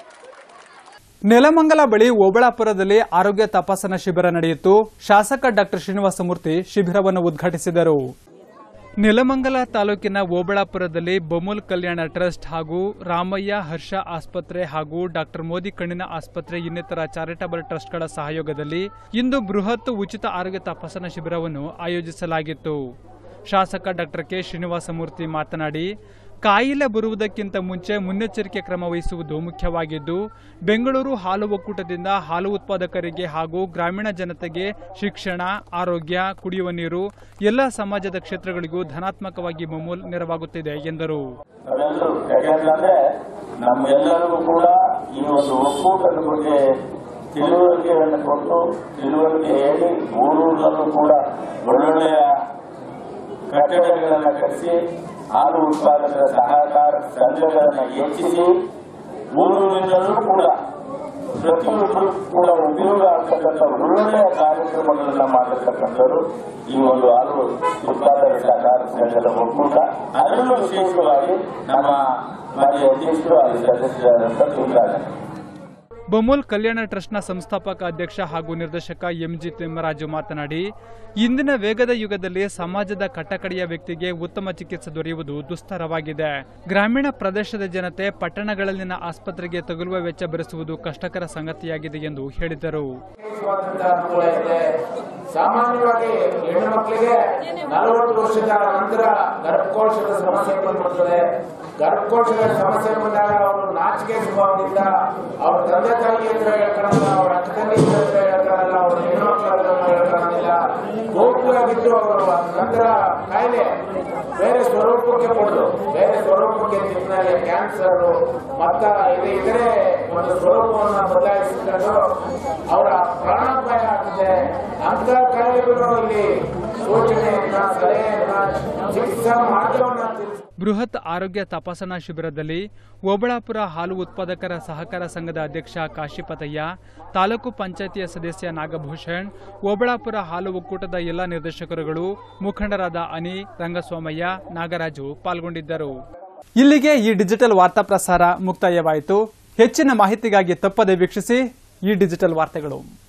ನೆಲಮಂಗಲ ಬಳಿ ಓಬಳಾಪುರದಲ್ಲಿ ಆರೋಗ್ಯ ತಪಾಸಣಾ ಶಿಬಿರ ನಡೆಯಿತು ಶಾಸಕ ಡಾಕ್ಟರ್ ಶ್ರೀನಿವಾಸಮೂರ್ತಿ ಶಿಬಿರವನ್ನು ಉದ್ಘಾಟಿಸಿದರು ನೆಲಮಂಗಲ ತಾಲೂಕಿನ ಓಬಳಾಪುರದಲ್ಲಿ ಬಮೂಲ್ ಕಲ್ಯಾಣ ಟ್ರಸ್ಟ್ ಹಾಗೂ ರಾಮಯ್ಯ ಹರ್ಷ ಆಸ್ಪತ್ರೆ ಹಾಗೂ ಡಾಕ್ಟರ್ ಮೋದಿ ಕಣ್ಣಿನ ಆಸ್ಪತ್ರೆ ಇನ್ನಿತರ ಚಾರಿಟಬಲ್ ಟ್ರಸ್ಟ್ಗಳ ಸಹಯೋಗದಲ್ಲಿ ಇಂದು ಬೃಹತ್ ಉಚಿತ ಆರೋಗ್ಯ ತಪಾಸಣಾ ಶಿಬಿರವನ್ನು ಆಯೋಜಿಸಲಾಗಿತ್ತು ಶಾಸಕ ಡಾಕ್ಟರ್ ಕೆ ಶ್ರೀನಿವಾಸಮೂರ್ತಿ ಮಾತನಾಡಿ ಕಾಯಿಲೆ ಬರುವುದಕ್ಕಿಂತ ಮುಂಚೆ ಮುನ್ನೆಚ್ಚರಿಕೆ ಕ್ರಮ ವಹಿಸುವುದು ಮುಖ್ಯವಾಗಿದ್ದು ಬೆಂಗಳೂರು ಹಾಲು ಒಕ್ಕೂಟದಿಂದ ಹಾಲು ಉತ್ಪಾದಕರಿಗೆ ಹಾಗೂ ಗ್ರಾಮೀಣ ಜನತೆಗೆ ಶಿಕ್ಷಣ ಆರೋಗ್ಯ ಕುಡಿಯುವ ನೀರು ಎಲ್ಲ ಸಮಾಜದ ಕ್ಷೇತ್ರಗಳಿಗೂ ಧನಾತ್ಮಕವಾಗಿ ಮಮೂಲ್ ನೆರವಾಗುತ್ತಿದೆ ಎಂದರು ಅದೆಲ್ಲರೂ ಯಾಕೆಂತಂದ್ರೆ ನಮ್ಮೆಲ್ಲರಿಗೂ ಕೂಡ ಈ ಒಂದು ಒಕ್ಕೂಟದ ಬಗ್ಗೆ ತಿಳುವಳಿಕೆಯನ್ನು ಕೊಟ್ಟು ತಿಳುವಳಿಕೆ ಹೇಳಿ ಊರೂರಲ್ಲೂ ಕೂಡ ಒಳ್ಳೊಳ್ಳೆಯ ಕಟ್ಟಡಗಳನ್ನು ಕಟ್ಟಿಸಿ ಹಾಲು ಉತ್ಪಾದಕರ ಸಹಕಾರ ಸಂಘಗಳನ್ನು ಹೆಚ್ಚಿಸಿ ಊರೂರಿನಲ್ಲೂ ಕೂಡ ಪ್ರತಿಯೊಬ್ಬರು ಕೂಡ ಉಪಯೋಗ ಆಗ್ತಕ್ಕಂಥ ಒಳ್ಳೊಳ್ಳೆಯ ಕಾರ್ಯಕ್ರಮಗಳನ್ನ ಮಾಡತಕ್ಕಂಥವ್ರು ಈ ಒಂದು ಹಾಲು ಉತ್ಪಾದಕ ಸಹಕಾರ ಸಂಘದ ಒಕ್ಕೂಟ ಅದರಲ್ಲೂ ವಿಶೇಷವಾಗಿ ನಮ್ಮ ಮಾಜಿ ಅಧ್ಯಕ್ಷರು ಅಲ್ಲಿ ಸದಸ್ಯರಾದಂಥ ದುರ್ಗಾನಂದ ಬಮೂಲ್ ಕಲ್ಯಾಣ ಟ್ರಸ್ಟ್ನ ಸಂಸ್ಥಾಪಕ ಅಧ್ಯಕ್ಷ ಹಾಗೂ ನಿರ್ದೇಶಕ ಎಂಜಿ ತಿಮ್ಮರಾಜು ಮಾತನಾಡಿ ಇಂದಿನ ವೇಗದ ಯುಗದಲ್ಲಿ ಸಮಾಜದ ಕಟ್ಟಕಡೆಯ ವ್ಯಕ್ತಿಗೆ ಉತ್ತಮ ಚಿಕಿತ್ಸೆ ದೊರೆಯುವುದು ದುಸ್ತರವಾಗಿದೆ ಗ್ರಾಮೀಣ ಪ್ರದೇಶದ ಜನತೆ ಪಟ್ಟಣಗಳಲ್ಲಿನ ಆಸ್ಪತ್ರೆಗೆ ತಗುಲುವ ವೆಚ್ಚ ಭರಿಸುವುದು ಕಷ್ಟಕರ ಸಂಗತಿಯಾಗಿದೆ ಎಂದು ಹೇಳಿದರು ವಿಶೇಷವಾದಂತಹ ಅನುಕೂಲ ಇದೆ ಸಾಮಾನ್ಯವಾಗಿ ಹೆಣ್ಣು ಮಕ್ಕಳಿಗೆ ನಲವತ್ತು ವರ್ಷದ ನಂತರ ಗರ್ಭಕೋಶದ ಸಮಸ್ಯೆ ಬಂದ್ಬಿಡ್ತದೆ ಗರ್ಭಕೋಶದ ಸಮಸ್ಯೆ ಬಂದಾಗ ಅವರು ನಾಚಿಕೆ ಸ್ವಭಾವದಿಂದ ಅವ್ರ ತಂದೆ ತಾಯಿ ಹತ್ರ ಹೇಳ್ಕೊಳ್ಳಲ್ಲ ಅವ್ರ ಅಕ್ಕ ತಂಗಿ ಹತ್ರ ಹೇಳ್ಕೊಳ್ಳಲ್ಲ ಅವ್ರ ಹೆಣ್ಣು ಮಕ್ಕಳ ಹತ್ರ ಹೇಳ್ಕೊಳ್ಳೋದಿಲ್ಲ ಗೋಪುರಾಗಿದ್ದು ಅವರು ನಂತರ ಕಾಯಿಲೆ ಬೇರೆ ಸ್ವರೂಪಕ್ಕೆ ಬಂದು ಬೇರೆ ಸ್ವರೂಪಕ್ಕೆ ತಿನ್ನಲೆ ಕ್ಯಾನ್ಸರ್ ಮತ್ತ ಇದು ಇತರೆ ಒಂದು ಸ್ವರೂಪವನ್ನು ಬದಲಾಯಿಸಿಕೊಂಡು ಅವರ ಪ್ರಾಣಾಪಾಯ ಆಗ್ತದೆ ಅಂತ ಕಾಯಿಲೆಗಳು ಇಲ್ಲಿ ಸೂಚನೆಯನ್ನ ಸಲಹೆಯನ್ನ ಚಿಕಿತ್ಸಾ ಮಾರ್ಗವನ್ನ ತಿಳಿಸಿ ಬೃಹತ್ ಆರೋಗ್ಯ ತಪಾಸಣಾ ಶಿಬಿರದಲ್ಲಿ ಓಬಳಾಪುರ ಹಾಲು ಉತ್ಪಾದಕರ ಸಹಕಾರ ಸಂಘದ ಅಧ್ಯಕ್ಷ ಕಾಶಿಪತಯ್ಯ ತಾಲೂಕು ಪಂಚಾಯತಿಯ ಸದಸ್ಯ ನಾಗಭೂಷಣ್ ಓಬಳಾಪುರ ಹಾಲು ಒಕ್ಕೂಟದ ಎಲ್ಲ ನಿರ್ದೇಶಕರುಗಳು ಮುಖಂಡರಾದ ಅನಿ ರಂಗಸ್ವಾಮಯ್ಯ ನಾಗರಾಜು ಪಾಲ್ಗೊಂಡಿದ್ದರು ಇಲ್ಲಿಗೆ ಈ ಡಿಜಿಟಲ್ ವಾರ್ತಾ ಪ್ರಸಾರ ಮುಕ್ತಾಯವಾಯಿತು ಹೆಚ್ಚಿನ ಮಾಹಿತಿಗಾಗಿ ತಪ್ಪದೆ ವೀಕ್ಷಿಸಿ ಈ ಡಿಜಿಟಲ್ ವಾರ್ತೆಗಳು